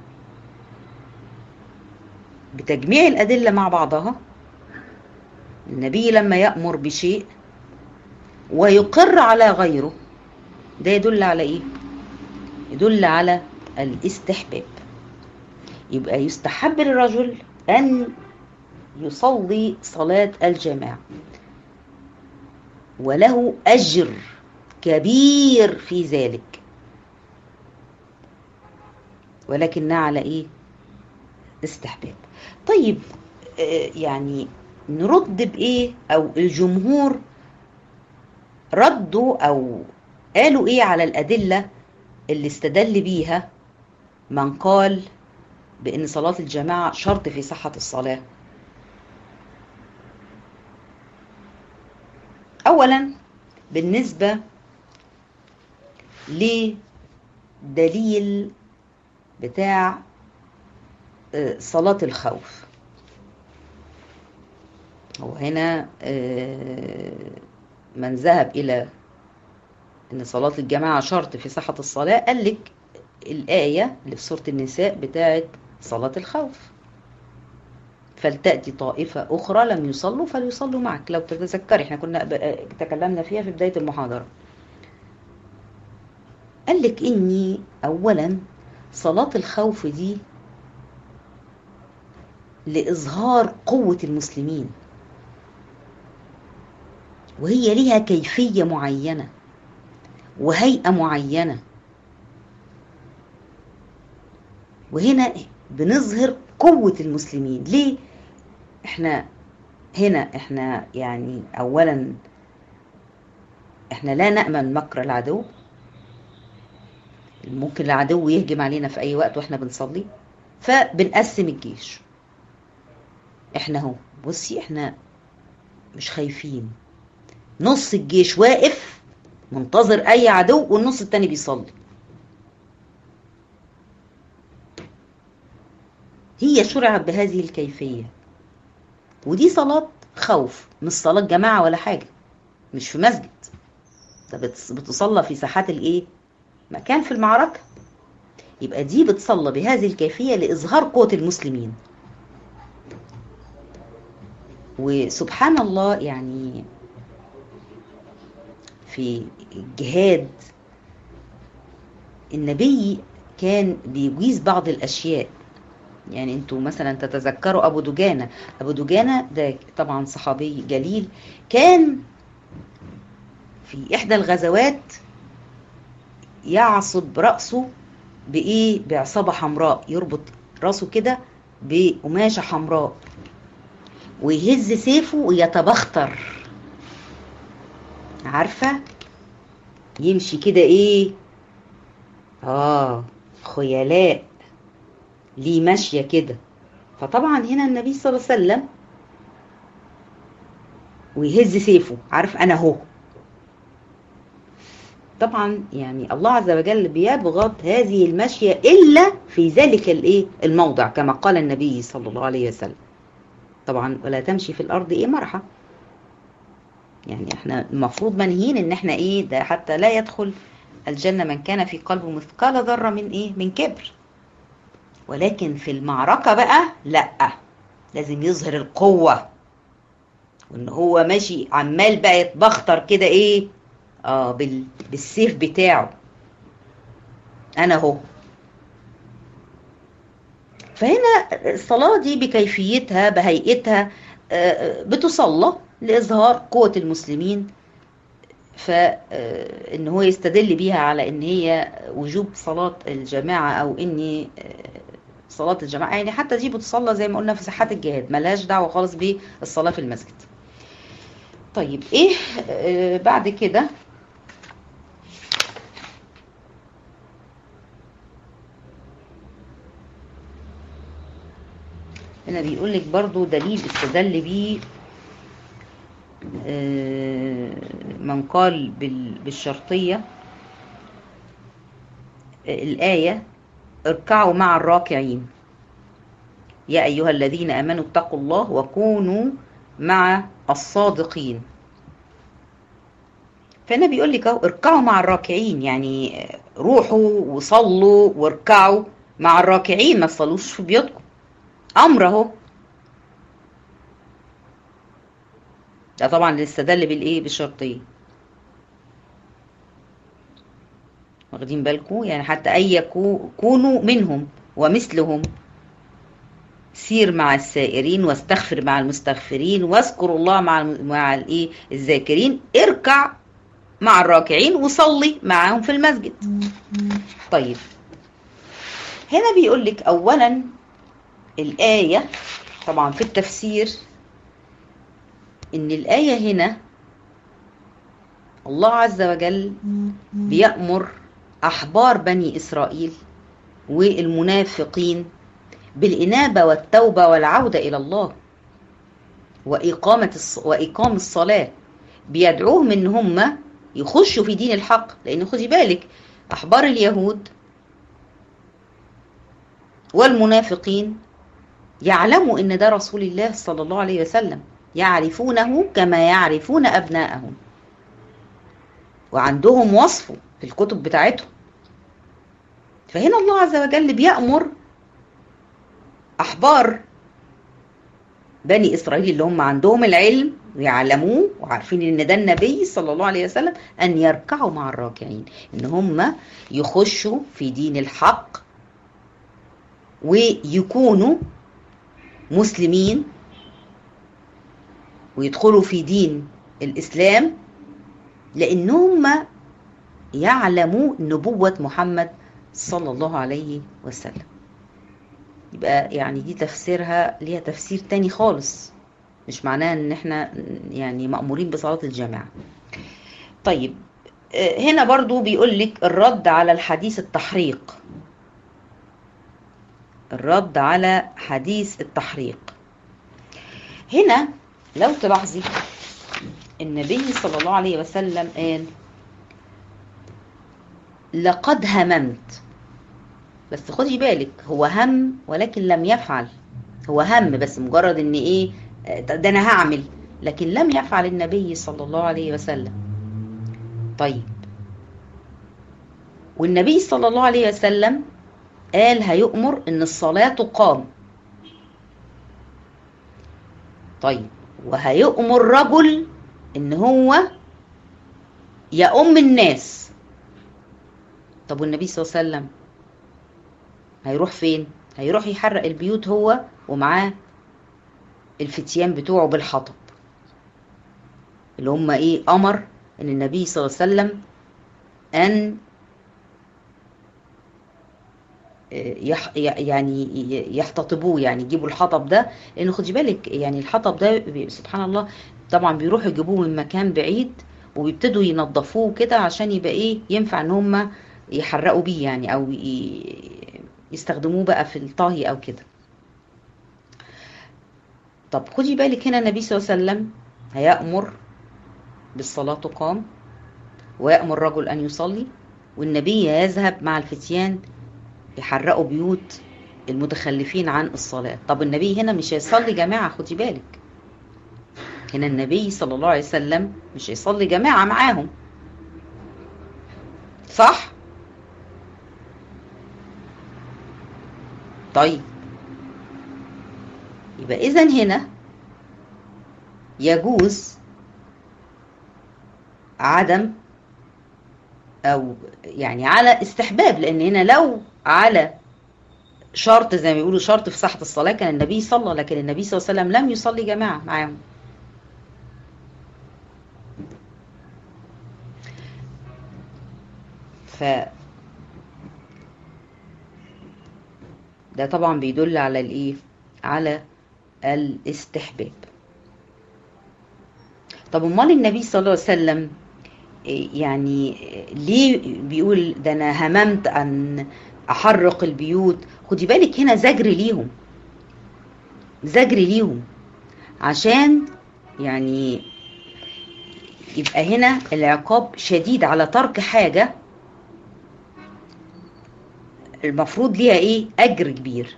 بتجميع الأدلة مع بعضها النبي لما يأمر بشيء ويقر على غيره ده يدل على ايه يدل على الاستحباب يبقى يستحب للرجل أن يصلي صلاة الجماعة وله أجر كبير في ذلك ولكنها على إيه؟ استحباب طيب آه يعني نرد بإيه أو الجمهور ردوا أو قالوا إيه على الأدلة اللي استدل بيها من قال بأن صلاة الجماعة شرط في صحة الصلاة أولا بالنسبة لدليل بتاع صلاة الخوف هو هنا من ذهب إلى أن صلاة الجماعة شرط في صحة الصلاة قال لك الآية اللي في سورة النساء بتاعت صلاة الخوف فلتأتي طائفة أخرى لم يصلوا فليصلوا معك لو تتذكري احنا كنا تكلمنا فيها في بداية المحاضرة قال لك إني أولا صلاة الخوف دي لإظهار قوة المسلمين وهي ليها كيفية معينة وهيئة معينة وهنا بنظهر قوة المسلمين ليه؟ احنا هنا احنا يعني اولا احنا لا نأمن مكر العدو ممكن العدو يهجم علينا في اي وقت واحنا بنصلي فبنقسم الجيش احنا اهو بصي احنا مش خايفين نص الجيش واقف منتظر اي عدو والنص التاني بيصلي هي شرعت بهذه الكيفية ودي صلاة خوف مش صلاة جماعة ولا حاجة مش في مسجد ده بتصلى في ساحات الايه مكان في المعركة يبقى دي بتصلى بهذه الكيفية لإظهار قوة المسلمين وسبحان الله يعني في الجهاد النبي كان بيجيز بعض الأشياء يعني انتوا مثلا تتذكروا أبو دجانة أبو دجانة ده طبعا صحابي جليل كان في إحدى الغزوات يعصب رأسه بإيه بعصابة حمراء يربط راسه كده بقماشة حمراء ويهز سيفه ويتبختر عارفة يمشي كده ايه اه خيلاء ليه ماشية كده فطبعا هنا النبي صلى الله عليه وسلم ويهز سيفه عارف انا هو طبعا يعني الله عز وجل بيبغض هذه المشية إلا في ذلك الايه الموضع كما قال النبي صلى الله عليه وسلم طبعا ولا تمشي في الأرض إيه مرحة يعني احنا المفروض منهين ان احنا ايه ده حتى لا يدخل الجنة من كان في قلبه مثقال ذرة من ايه من كبر ولكن في المعركة بقى لا لازم يظهر القوة وان هو ماشي عمال بقى يتبختر كده ايه اه بال... بالسيف بتاعه انا اهو فهنا الصلاة دي بكيفيتها بهيئتها بتصلى لإظهار قوة المسلمين فإن هو يستدل بيها على إن هي وجوب صلاة الجماعة أو إن صلاة الجماعة يعني حتى دي بتصلى زي ما قلنا في ساحات الجهاد ملهاش دعوة خالص بالصلاة في المسجد طيب إيه بعد كده هنا بيقول لك برضو دليل استدل بيه من قال بالشرطية الآية اركعوا مع الراكعين يا أيها الذين أمنوا اتقوا الله وكونوا مع الصادقين فهنا بيقول لك اهو اركعوا مع الراكعين يعني روحوا وصلوا واركعوا مع الراكعين ما تصلوش في بيوتكم امر اهو ده طبعا اللي استدل بالايه بالشرطيه واخدين بالكم يعني حتى اي كونوا منهم ومثلهم سير مع السائرين واستغفر مع المستغفرين واذكروا الله مع مع الايه الذاكرين اركع مع الراكعين وصلي معاهم في المسجد طيب هنا بيقول لك اولا الآية طبعا في التفسير إن الآية هنا الله عز وجل بيأمر أحبار بني إسرائيل والمنافقين بالإنابة والتوبة والعودة إلى الله وإقامة الص... وإقام الصلاة بيدعوهم إن هم يخشوا في دين الحق لأن خدي بالك أحبار اليهود والمنافقين يعلموا إن ده رسول الله صلى الله عليه وسلم يعرفونه كما يعرفون أبناءهم وعندهم وصفه في الكتب بتاعتهم فهنا الله عز وجل بيأمر أحبار بني إسرائيل اللي هم عندهم العلم ويعلموه وعارفين إن ده النبي صلى الله عليه وسلم أن يركعوا مع الراكعين إن هم يخشوا في دين الحق ويكونوا مسلمين ويدخلوا في دين الإسلام لأنهم يعلموا نبوة محمد صلى الله عليه وسلم يبقى يعني دي تفسيرها ليها تفسير تاني خالص مش معناه ان احنا يعني مأمورين بصلاة الجماعة طيب هنا برضو بيقول لك الرد على الحديث التحريق الرد على حديث التحريق هنا لو تلاحظي النبي صلى الله عليه وسلم قال لقد هممت بس خدي بالك هو هم ولكن لم يفعل هو هم بس مجرد ان ايه ده انا هعمل لكن لم يفعل النبي صلى الله عليه وسلم طيب والنبي صلى الله عليه وسلم قال هيؤمر ان الصلاة تقام طيب وهيؤمر رجل ان هو يأم الناس طب والنبي صلى الله عليه وسلم هيروح فين هيروح يحرق البيوت هو ومعاه الفتيان بتوعه بالحطب اللي هم ايه امر ان النبي صلى الله عليه وسلم ان يح يعني يحتطبوه يعني يجيبوا الحطب ده لان خدي بالك يعني الحطب ده سبحان الله طبعا بيروحوا يجيبوه من مكان بعيد وبيبتدوا ينظفوه كده عشان يبقى ايه ينفع ان هم يحرقوا بيه يعني او يستخدموه بقى في الطهي او كده طب خدي بالك هنا النبي صلى الله عليه وسلم هيأمر بالصلاة تقام ويأمر الرجل أن يصلي والنبي يذهب مع الفتيان يحرقوا بيوت المتخلفين عن الصلاة طب النبي هنا مش هيصلي جماعة خدي بالك هنا النبي صلى الله عليه وسلم مش هيصلي جماعة معاهم صح طيب يبقى اذا هنا يجوز عدم او يعني على استحباب لان هنا لو على شرط زي ما بيقولوا شرط في صحة الصلاة كان النبي صلى لكن النبي صلى الله عليه وسلم لم يصلي جماعة معاهم ف ده طبعا بيدل على الايه على الاستحباب طب امال النبي صلى الله عليه وسلم يعني ليه بيقول ده انا هممت ان احرق البيوت خدي بالك هنا زجر ليهم زجر ليهم عشان يعني يبقى هنا العقاب شديد على ترك حاجة المفروض ليها ايه اجر كبير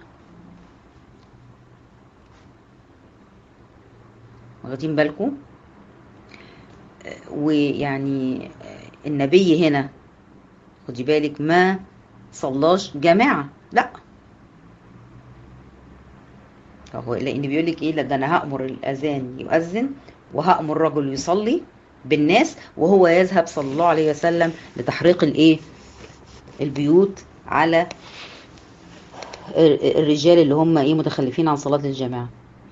واخدين بالكم ويعني النبي هنا خدي بالك ما صلاش جماعة لا هو لان بيقول لك ايه لا ده انا هامر الاذان يؤذن وهامر رجل يصلي بالناس وهو يذهب صلى الله عليه وسلم لتحريق الايه البيوت على الرجال اللي هم ايه متخلفين عن صلاة الجماعة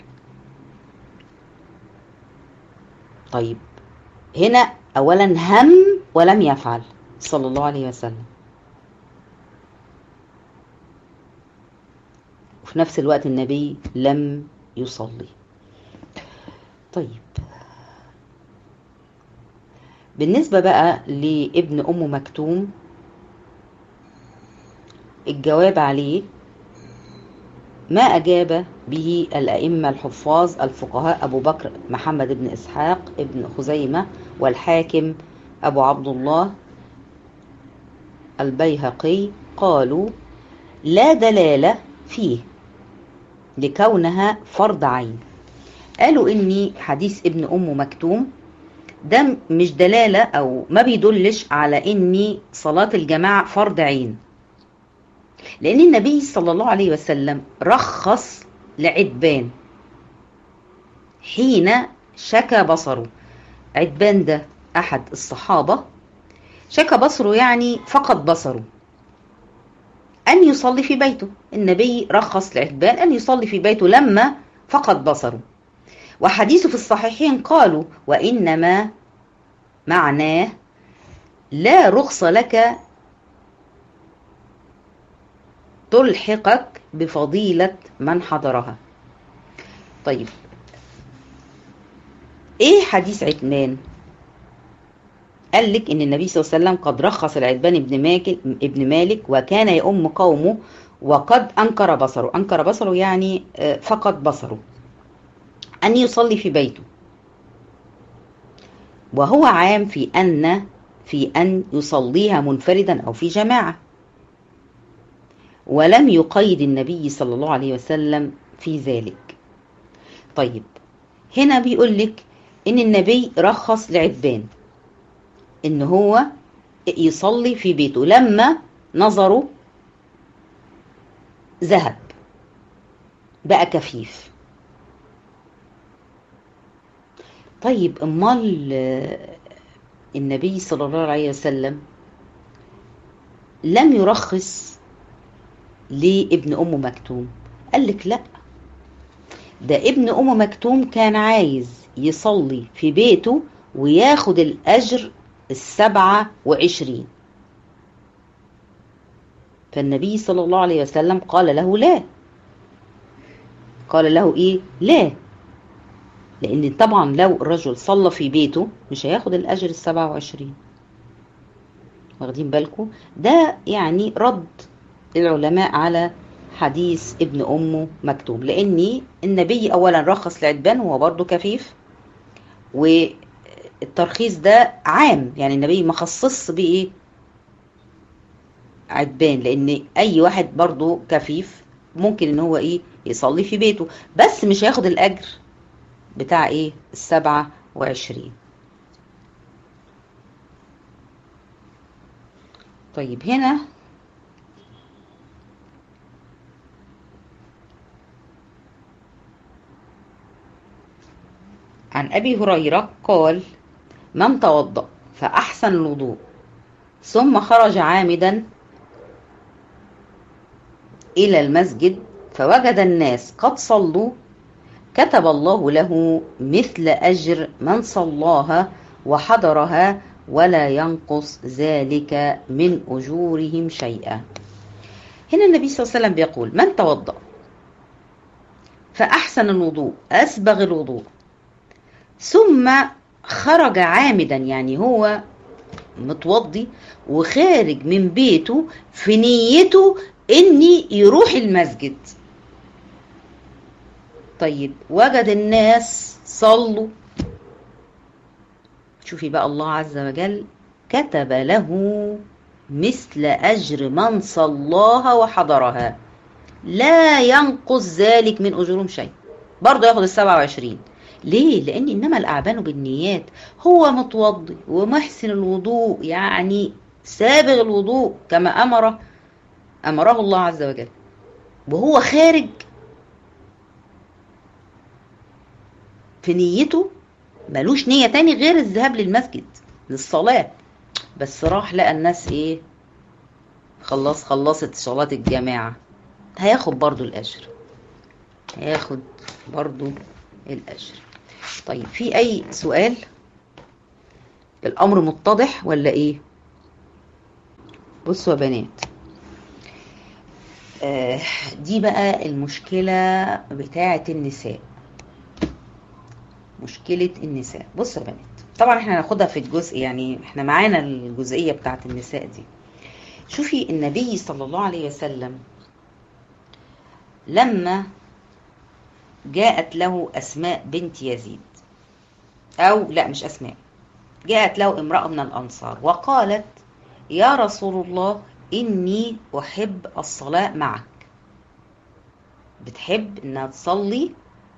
طيب هنا اولا هم ولم يفعل صلى الله عليه وسلم وفي نفس الوقت النبي لم يصلي طيب بالنسبة بقى لابن أم مكتوم الجواب عليه ما أجاب به الأئمة الحفاظ الفقهاء أبو بكر محمد بن إسحاق ابن خزيمة والحاكم أبو عبد الله البيهقي قالوا لا دلالة فيه لكونها فرض عين قالوا إني حديث ابن أم مكتوم ده مش دلالة أو ما بيدلش على إني صلاة الجماعة فرض عين لأن النبي صلى الله عليه وسلم رخص لعتبان حين شكى بصره عتبان ده أحد الصحابة شكى بصره يعني فقد بصره أن يصلي في بيته النبي رخص لعتبان أن يصلي في بيته لما فقد بصره وحديثه في الصحيحين قالوا وإنما معناه لا رخص لك تلحقك بفضيلة من حضرها طيب ايه حديث عتمان قال لك ان النبي صلى الله عليه وسلم قد رخص العتبان ابن مالك ابن مالك وكان يؤم قومه وقد انكر بصره انكر بصره يعني فقد بصره ان يصلي في بيته وهو عام في ان في ان يصليها منفردا او في جماعه ولم يقيد النبي صلى الله عليه وسلم في ذلك طيب هنا بيقول لك ان النبي رخص لعتبان ان هو يصلي في بيته لما نظره ذهب بقى كفيف طيب امال النبي صلى الله عليه وسلم لم يرخص لابن ام مكتوم قال لك لا ده ابن ام مكتوم كان عايز يصلي في بيته وياخد الاجر السبعة وعشرين فالنبي صلى الله عليه وسلم قال له لا قال له ايه لا لان طبعا لو الرجل صلى في بيته مش هياخد الاجر السبعة وعشرين واخدين بالكم ده يعني رد العلماء على حديث ابن أمه مكتوب لأن النبي أولا رخص لعتبان هو برضه كفيف والترخيص ده عام يعني النبي ما خصص بإيه عتبان لأن أي واحد برضه كفيف ممكن إن هو إيه يصلي في بيته بس مش هياخد الأجر بتاع إيه السبعة وعشرين طيب هنا عن أبي هريرة قال من توضأ فأحسن الوضوء ثم خرج عامدا إلى المسجد فوجد الناس قد صلوا كتب الله له مثل أجر من صلاها وحضرها ولا ينقص ذلك من أجورهم شيئا هنا النبي صلى الله عليه وسلم بيقول من توضأ فأحسن الوضوء أسبغ الوضوء ثم خرج عامدا يعني هو متوضي وخارج من بيته في نيته اني يروح المسجد طيب وجد الناس صلوا شوفي بقى الله عز وجل كتب له مثل اجر من صلاها وحضرها لا ينقص ذلك من اجورهم شيء برضه ياخد السبعة وعشرين ليه؟ لأن إنما الأعمال بالنيات هو متوضي ومحسن الوضوء يعني سابغ الوضوء كما أمر أمره الله عز وجل وهو خارج في نيته ملوش نية تاني غير الذهاب للمسجد للصلاة بس راح لقى الناس ايه خلاص خلصت صلاة الجماعة هياخد برضو الأجر هياخد برضو الأجر طيب في أي سؤال الأمر متضح ولا إيه بصوا يا بنات آه دي بقى المشكلة بتاعة النساء مشكلة النساء بصوا يا بنات طبعا احنا هناخدها في الجزء يعني احنا معانا الجزئية بتاعة النساء دي شوفي النبي صلى الله عليه وسلم لما جاءت له أسماء بنت يزيد أو لا مش أسماء جاءت له امرأة من الأنصار وقالت يا رسول الله إني أحب الصلاة معك بتحب إنها تصلي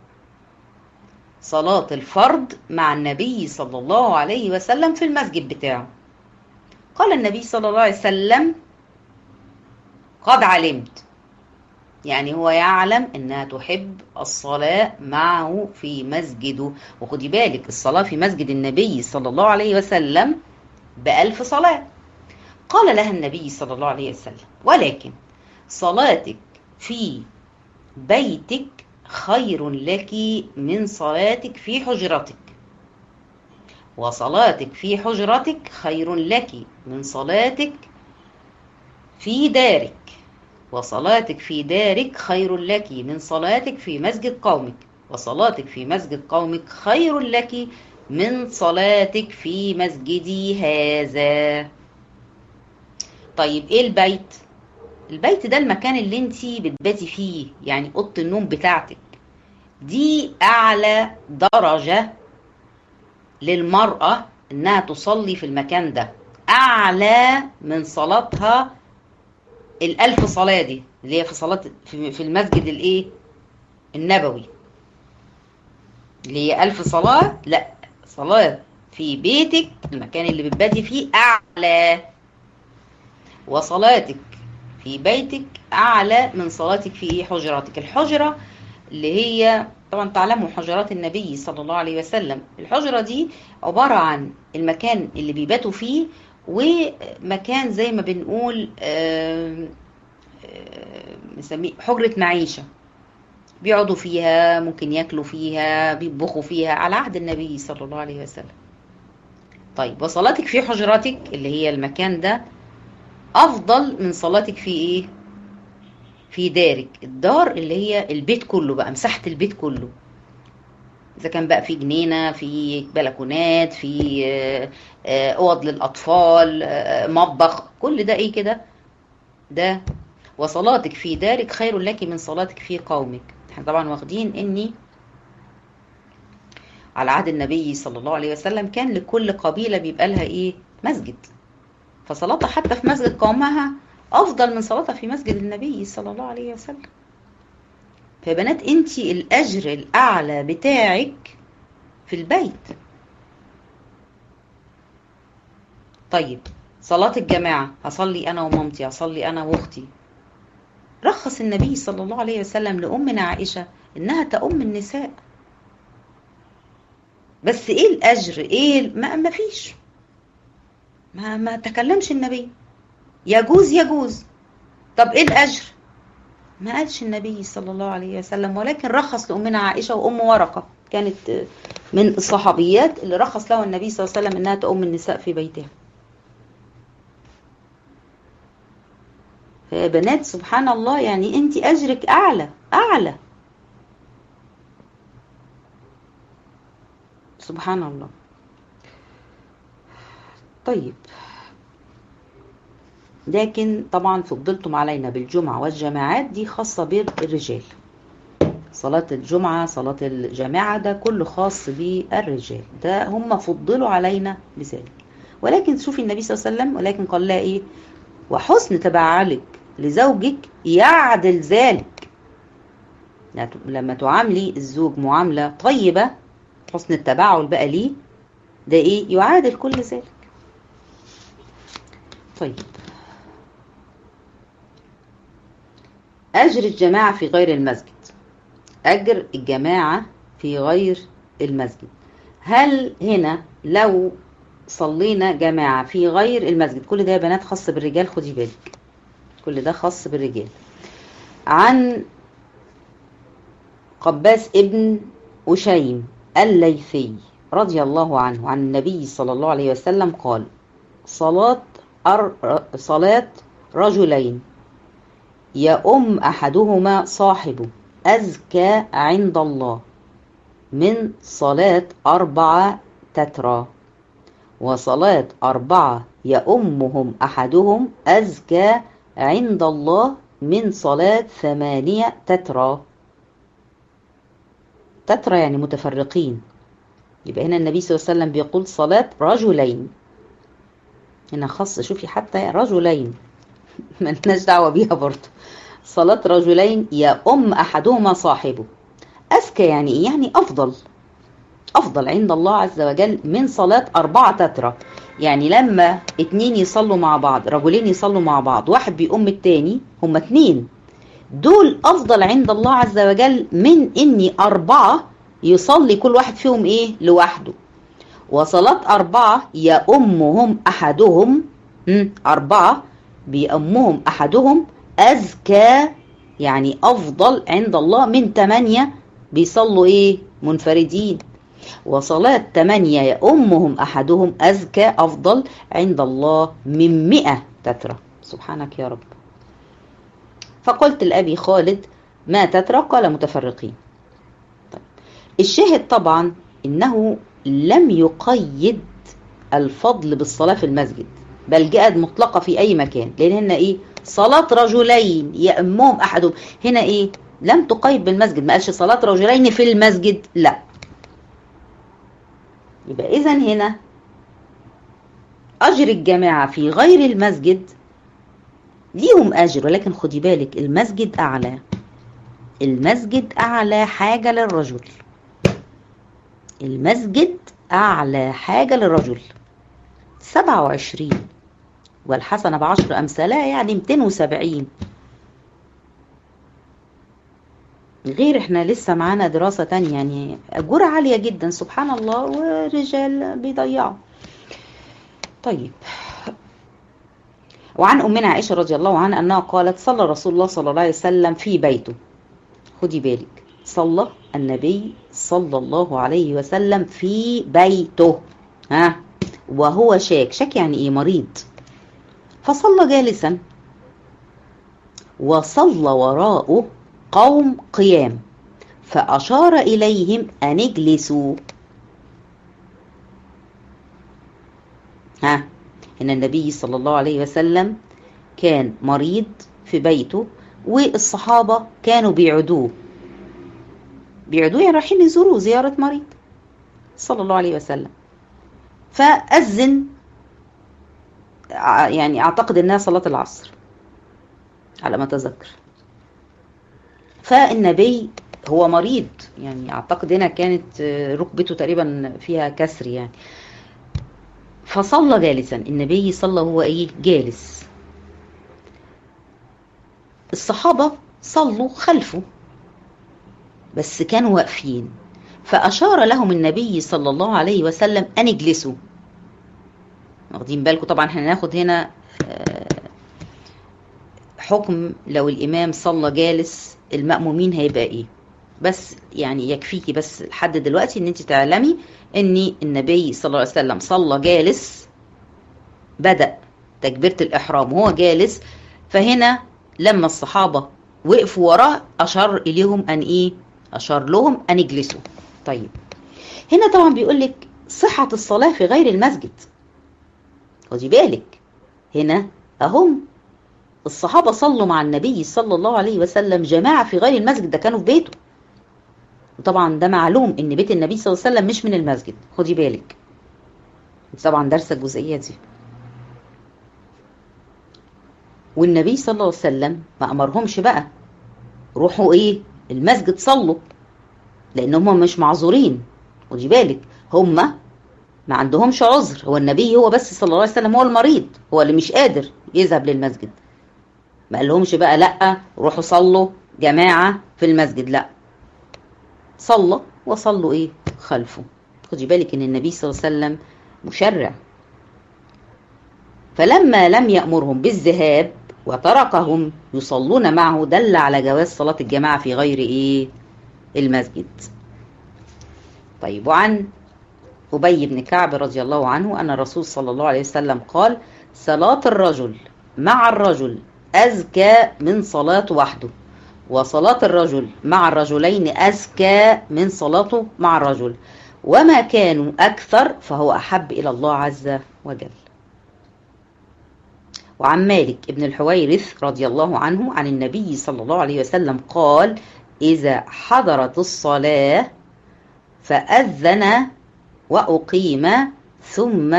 صلاة الفرض مع النبي صلى الله عليه وسلم في المسجد بتاعه قال النبي صلى الله عليه وسلم قد علمت يعني هو يعلم انها تحب الصلاة معه في مسجده وخدي بالك الصلاة في مسجد النبي صلى الله عليه وسلم بألف صلاة قال لها النبي صلى الله عليه وسلم ولكن صلاتك في بيتك خير لك من صلاتك في حجرتك وصلاتك في حجرتك خير لك من صلاتك في دارك وصلاتك في دارك خير لك من صلاتك في مسجد قومك وصلاتك في مسجد قومك خير لك من صلاتك في مسجدي هذا طيب ايه البيت البيت ده المكان اللي انت بتباتي فيه يعني اوضه النوم بتاعتك دي اعلى درجه للمراه انها تصلي في المكان ده اعلى من صلاتها الألف صلاة دي اللي هي في صلاة في المسجد الإيه؟ النبوي اللي هي ألف صلاة لا صلاة في بيتك المكان اللي بتباتي فيه أعلى وصلاتك في بيتك أعلى من صلاتك في حجراتك الحجرة اللي هي طبعا تعلموا حجرات النبي صلى الله عليه وسلم الحجرة دي عبارة عن المكان اللي بيباتوا فيه ومكان زي ما بنقول نسميه حجرة معيشة بيقعدوا فيها ممكن ياكلوا فيها بيطبخوا فيها على عهد النبي صلى الله عليه وسلم طيب وصلاتك في حجراتك اللي هي المكان ده افضل من صلاتك في ايه في دارك الدار اللي هي البيت كله بقى مساحة البيت كله اذا كان بقى في جنينه في بلكونات في اوض للاطفال مطبخ كل ده ايه كده ده وصلاتك في دارك خير لك من صلاتك في قومك احنا طبعا واخدين اني على عهد النبي صلى الله عليه وسلم كان لكل قبيله بيبقى لها ايه مسجد فصلاتها حتى في مسجد قومها افضل من صلاتها في مسجد النبي صلى الله عليه وسلم فيا بنات انت الاجر الاعلى بتاعك في البيت طيب صلاة الجماعة هصلي انا ومامتي هصلي انا واختي رخص النبي صلى الله عليه وسلم لأمنا عائشة انها تأم النساء بس ايه الاجر ايه ما, ما فيش ما ما تكلمش النبي يجوز يجوز طب ايه الاجر ما قالش النبي صلى الله عليه وسلم ولكن رخص لأمنا عائشة وأم ورقة كانت من الصحابيات اللي رخص لها النبي صلى الله عليه وسلم إنها تؤم النساء في بيتها فيا بنات سبحان الله يعني أنت أجرك أعلى أعلى سبحان الله طيب لكن طبعا فضلتم علينا بالجمعة والجماعات دي خاصة بالرجال صلاة الجمعة صلاة الجماعة ده كله خاص بالرجال ده هم فضلوا علينا بذلك ولكن شوفي النبي صلى الله عليه وسلم ولكن قال لها ايه وحسن تبعلك لزوجك يعدل ذلك لما تعاملي الزوج معاملة طيبة حسن التبعل بقى ليه ده ايه يعادل كل ذلك طيب أجر الجماعة في غير المسجد أجر الجماعة في غير المسجد هل هنا لو صلينا جماعة في غير المسجد كل ده يا بنات خاص بالرجال خدي بالك كل ده خاص بالرجال عن قباس ابن أشيم الليثي رضي الله عنه عن النبي صلى الله عليه وسلم قال صلاة صلاة رجلين يؤم أحدهما صاحبه أزكى عند الله من صلاة أربعة تترى وصلاة أربعة يأمهم أحدهم أزكى عند الله من صلاة ثمانية تترى تترى يعني متفرقين يبقى هنا النبي صلى الله عليه وسلم بيقول صلاة رجلين هنا خاص شوفي حتى رجلين ملناش دعوة بيها برضه صلاة رجلين يا أم أحدهما صاحبه أزكى يعني إيه؟ يعني أفضل أفضل عند الله عز وجل من صلاة أربعة تترى يعني لما اتنين يصلوا مع بعض رجلين يصلوا مع بعض واحد بيقوم التاني هما اتنين دول أفضل عند الله عز وجل من إني أربعة يصلي كل واحد فيهم إيه لوحده وصلاة أربعة يأمهم أحدهم أربعة بيأمهم أحدهم أزكى يعني أفضل عند الله من تمانية بيصلوا إيه منفردين وصلاة تمانية يأمهم أحدهم أزكى أفضل عند الله من مئة تترى سبحانك يا رب فقلت لأبي خالد ما تترى قال متفرقين طيب. الشاهد طبعا إنه لم يقيد الفضل بالصلاة في المسجد بل جاءت مطلقة في أي مكان لأن هنا إيه صلاة رجلين يأمهم أحدهم هنا إيه لم تقيد بالمسجد ما قالش صلاة رجلين في المسجد لا يبقى إذا هنا أجر الجماعة في غير المسجد ليهم أجر ولكن خدي بالك المسجد أعلى المسجد أعلى حاجة للرجل المسجد أعلى حاجة للرجل سبعة وعشرين والحسنة بعشر أمثالها يعني 270 غير احنا لسه معانا دراسة تانية يعني أجور عالية جدا سبحان الله ورجال بيضيعوا طيب وعن أمنا عائشة رضي الله عنها أنها قالت صلى رسول الله صلى الله عليه وسلم في بيته خدي بالك صلى النبي صلى الله عليه وسلم في بيته ها وهو شاك شاك يعني ايه مريض فصلى جالسا وصلى وراءه قوم قيام فأشار إليهم أن اجلسوا ها إن النبي صلى الله عليه وسلم كان مريض في بيته والصحابة كانوا بيعدوه بيعدوه يعني رايحين يزوروا زيارة مريض صلى الله عليه وسلم فأذن يعني أعتقد إنها صلاة العصر على ما أتذكر فالنبي هو مريض يعني أعتقد هنا كانت ركبته تقريبا فيها كسر يعني فصلى جالسا النبي صلى هو إيه جالس الصحابة صلوا خلفه بس كانوا واقفين فأشار لهم النبي صلى الله عليه وسلم أن اجلسوا واخدين بالكم طبعا احنا هناخد هنا حكم لو الإمام صلى جالس المأمومين هيبقى إيه بس يعني يكفيكي بس لحد دلوقتي ان انت تعلمي ان النبي صلى الله عليه وسلم صلى جالس بدأ تكبيرة الإحرام وهو جالس فهنا لما الصحابة وقفوا وراه أشار إليهم أن إيه أشار لهم أن يجلسوا طيب هنا طبعا بيقول لك صحة الصلاة في غير المسجد خدي بالك هنا أهم الصحابة صلوا مع النبي صلى الله عليه وسلم جماعة في غير المسجد ده كانوا في بيته وطبعا ده معلوم ان بيت النبي صلى الله عليه وسلم مش من المسجد خدي بالك طبعا درس الجزئية دي والنبي صلى الله عليه وسلم ما امرهمش بقى روحوا ايه المسجد صلوا لان هم مش معذورين خدي بالك هم ما عندهمش عذر هو النبي هو بس صلى الله عليه وسلم هو المريض هو اللي مش قادر يذهب للمسجد ما قالهمش بقى لا روحوا صلوا جماعة في المسجد لا صلى وصلوا ايه خلفه خدي بالك ان النبي صلى الله عليه وسلم مشرع فلما لم يأمرهم بالذهاب وتركهم يصلون معه دل على جواز صلاة الجماعة في غير ايه المسجد طيب وعن أبي بن كعب رضي الله عنه أن الرسول صلى الله عليه وسلم قال صلاة الرجل مع الرجل أزكى من صلاة وحده وصلاة الرجل مع الرجلين أزكى من صلاته مع الرجل وما كانوا أكثر فهو أحب إلى الله عز وجل وعن مالك ابن الحويرث رضي الله عنه عن النبي صلى الله عليه وسلم قال إذا حضرت الصلاة فأذن وأقيم ثم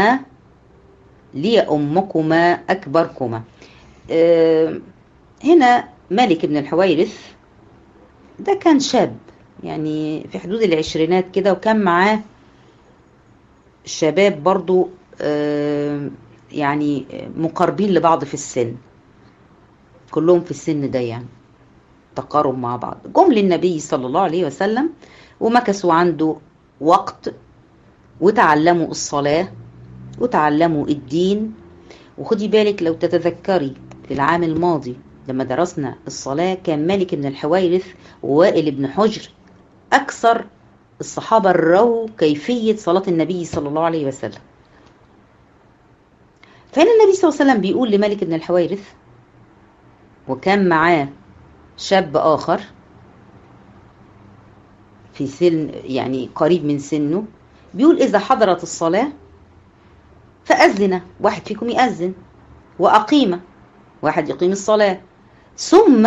ليأمكما أكبركما أه هنا مالك بن الحويرث ده كان شاب يعني في حدود العشرينات كده وكان معاه شباب برضو أه يعني مقاربين لبعض في السن كلهم في السن ده يعني تقارب مع بعض جم للنبي صلى الله عليه وسلم ومكثوا عنده وقت وتعلموا الصلاة وتعلموا الدين وخدي بالك لو تتذكري في العام الماضي لما درسنا الصلاة كان مالك بن الحويرث ووائل بن حجر أكثر الصحابة الروا كيفية صلاة النبي صلى الله عليه وسلم فهنا النبي صلى الله عليه وسلم بيقول لمالك بن الحويرث وكان معاه شاب آخر في سن يعني قريب من سنه بيقول إذا حضرت الصلاة فأذن واحد فيكم يأذن وأقيم واحد يقيم الصلاة ثم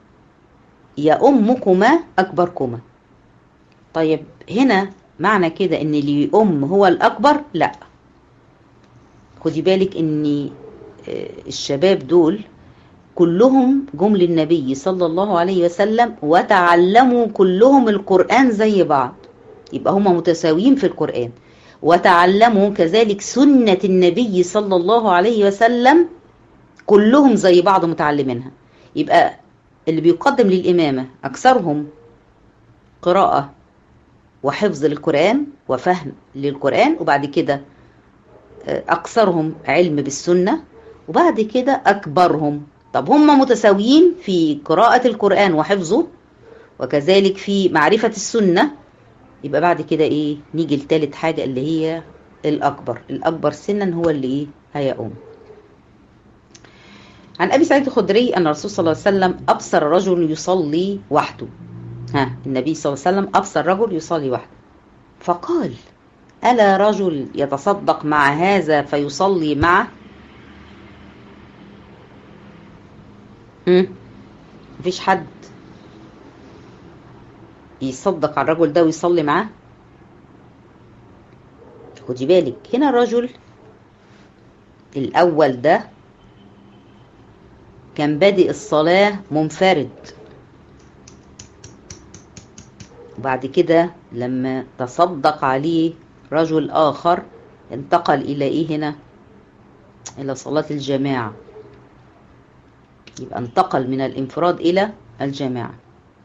يأمكما أكبركما طيب هنا معنى كده إن اللي يؤم هو الأكبر لا خدي بالك إن الشباب دول كلهم جم للنبي صلى الله عليه وسلم وتعلموا كلهم القرآن زي بعض يبقى هم متساويين في القرآن وتعلموا كذلك سنة النبي صلى الله عليه وسلم كلهم زي بعض متعلمينها يبقى اللي بيقدم للإمامة أكثرهم قراءة وحفظ للقرآن وفهم للقرآن وبعد كده أكثرهم علم بالسنة وبعد كده أكبرهم طب هم متساويين في قراءة القرآن وحفظه وكذلك في معرفة السنة يبقى بعد كده ايه نيجي لتالت حاجة اللي هي الأكبر الأكبر سنا هو اللي ايه هيقوم عن أبي سعيد الخدري أن الرسول صلى الله عليه وسلم أبصر رجل يصلي وحده ها النبي صلى الله عليه وسلم أبصر رجل يصلي وحده فقال ألا رجل يتصدق مع هذا فيصلي معه مفيش حد يصدق على الرجل ده ويصلي معاه خدي بالك هنا الرجل الأول ده كان بادئ الصلاة منفرد وبعد كده لما تصدق عليه رجل آخر انتقل إلى إيه هنا إلى صلاة الجماعة يبقى انتقل من الانفراد إلى الجماعة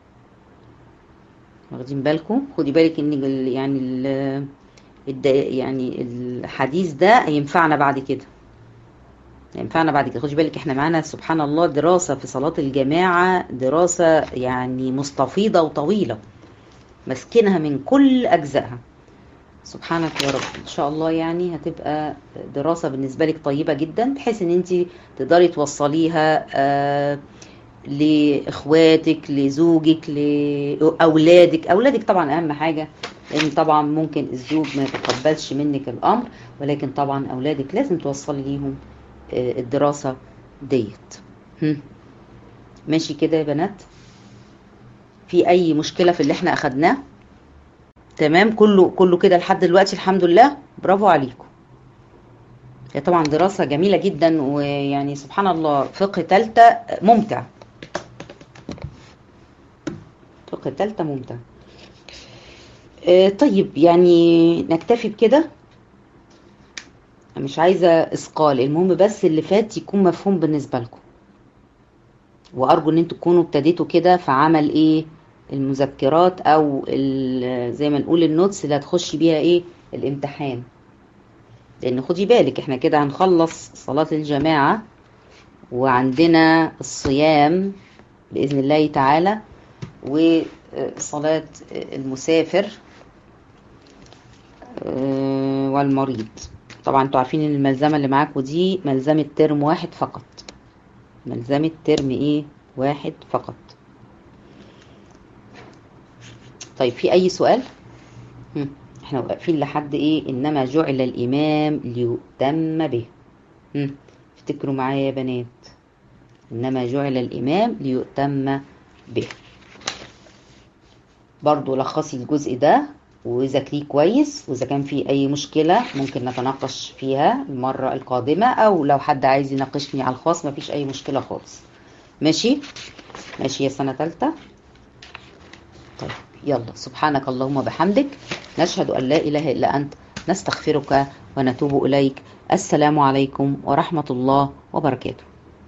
واخدين بالكم خدي بالك ان يعني ال يعني الحديث ده هينفعنا بعد كده ينفعنا بعد كده خدي بالك احنا معانا سبحان الله دراسة في صلاة الجماعة دراسة يعني مستفيضة وطويلة مسكنها من كل أجزائها سبحانك يا رب ان شاء الله يعني هتبقى دراسة بالنسبة لك طيبة جدا بحيث ان انت تقدري توصليها آه لاخواتك لزوجك لاولادك اولادك طبعا اهم حاجه لان طبعا ممكن الزوج ما يتقبلش منك الامر ولكن طبعا اولادك لازم توصلي ليهم الدراسه ديت ماشي كده يا بنات في اي مشكله في اللي احنا اخدناه تمام كله كله كده لحد دلوقتي الحمد لله برافو عليكم هي طبعا دراسة جميلة جدا ويعني سبحان الله فقه تالتة ممتع فقه تالتة ممتع آه طيب يعني نكتفي بكده مش عايزة إثقال المهم بس اللي فات يكون مفهوم بالنسبة لكم وأرجو إن انتوا تكونوا ابتديتوا كده في عمل إيه المذكرات أو زي ما نقول النوتس اللي هتخشي بيها إيه الامتحان لأن خدي بالك إحنا كده هنخلص صلاة الجماعة وعندنا الصيام بإذن الله تعالى وصلاة المسافر والمريض طبعا انتوا عارفين ان الملزمة اللي معاكم دي ملزمة ترم واحد فقط ملزمة ترم ايه واحد فقط طيب في اي سؤال احنا واقفين لحد ايه انما جعل الامام ليؤتم به هم، افتكروا معايا يا بنات انما جعل الامام ليؤتم به برضو لخصي الجزء ده وذاكريه كويس واذا كان في اي مشكله ممكن نتناقش فيها المره القادمه او لو حد عايز يناقشني على الخاص مفيش اي مشكله خالص ماشي ماشي يا سنه ثالثه طيب يلا سبحانك اللهم وبحمدك نشهد ان لا اله الا انت نستغفرك ونتوب اليك السلام عليكم ورحمه الله وبركاته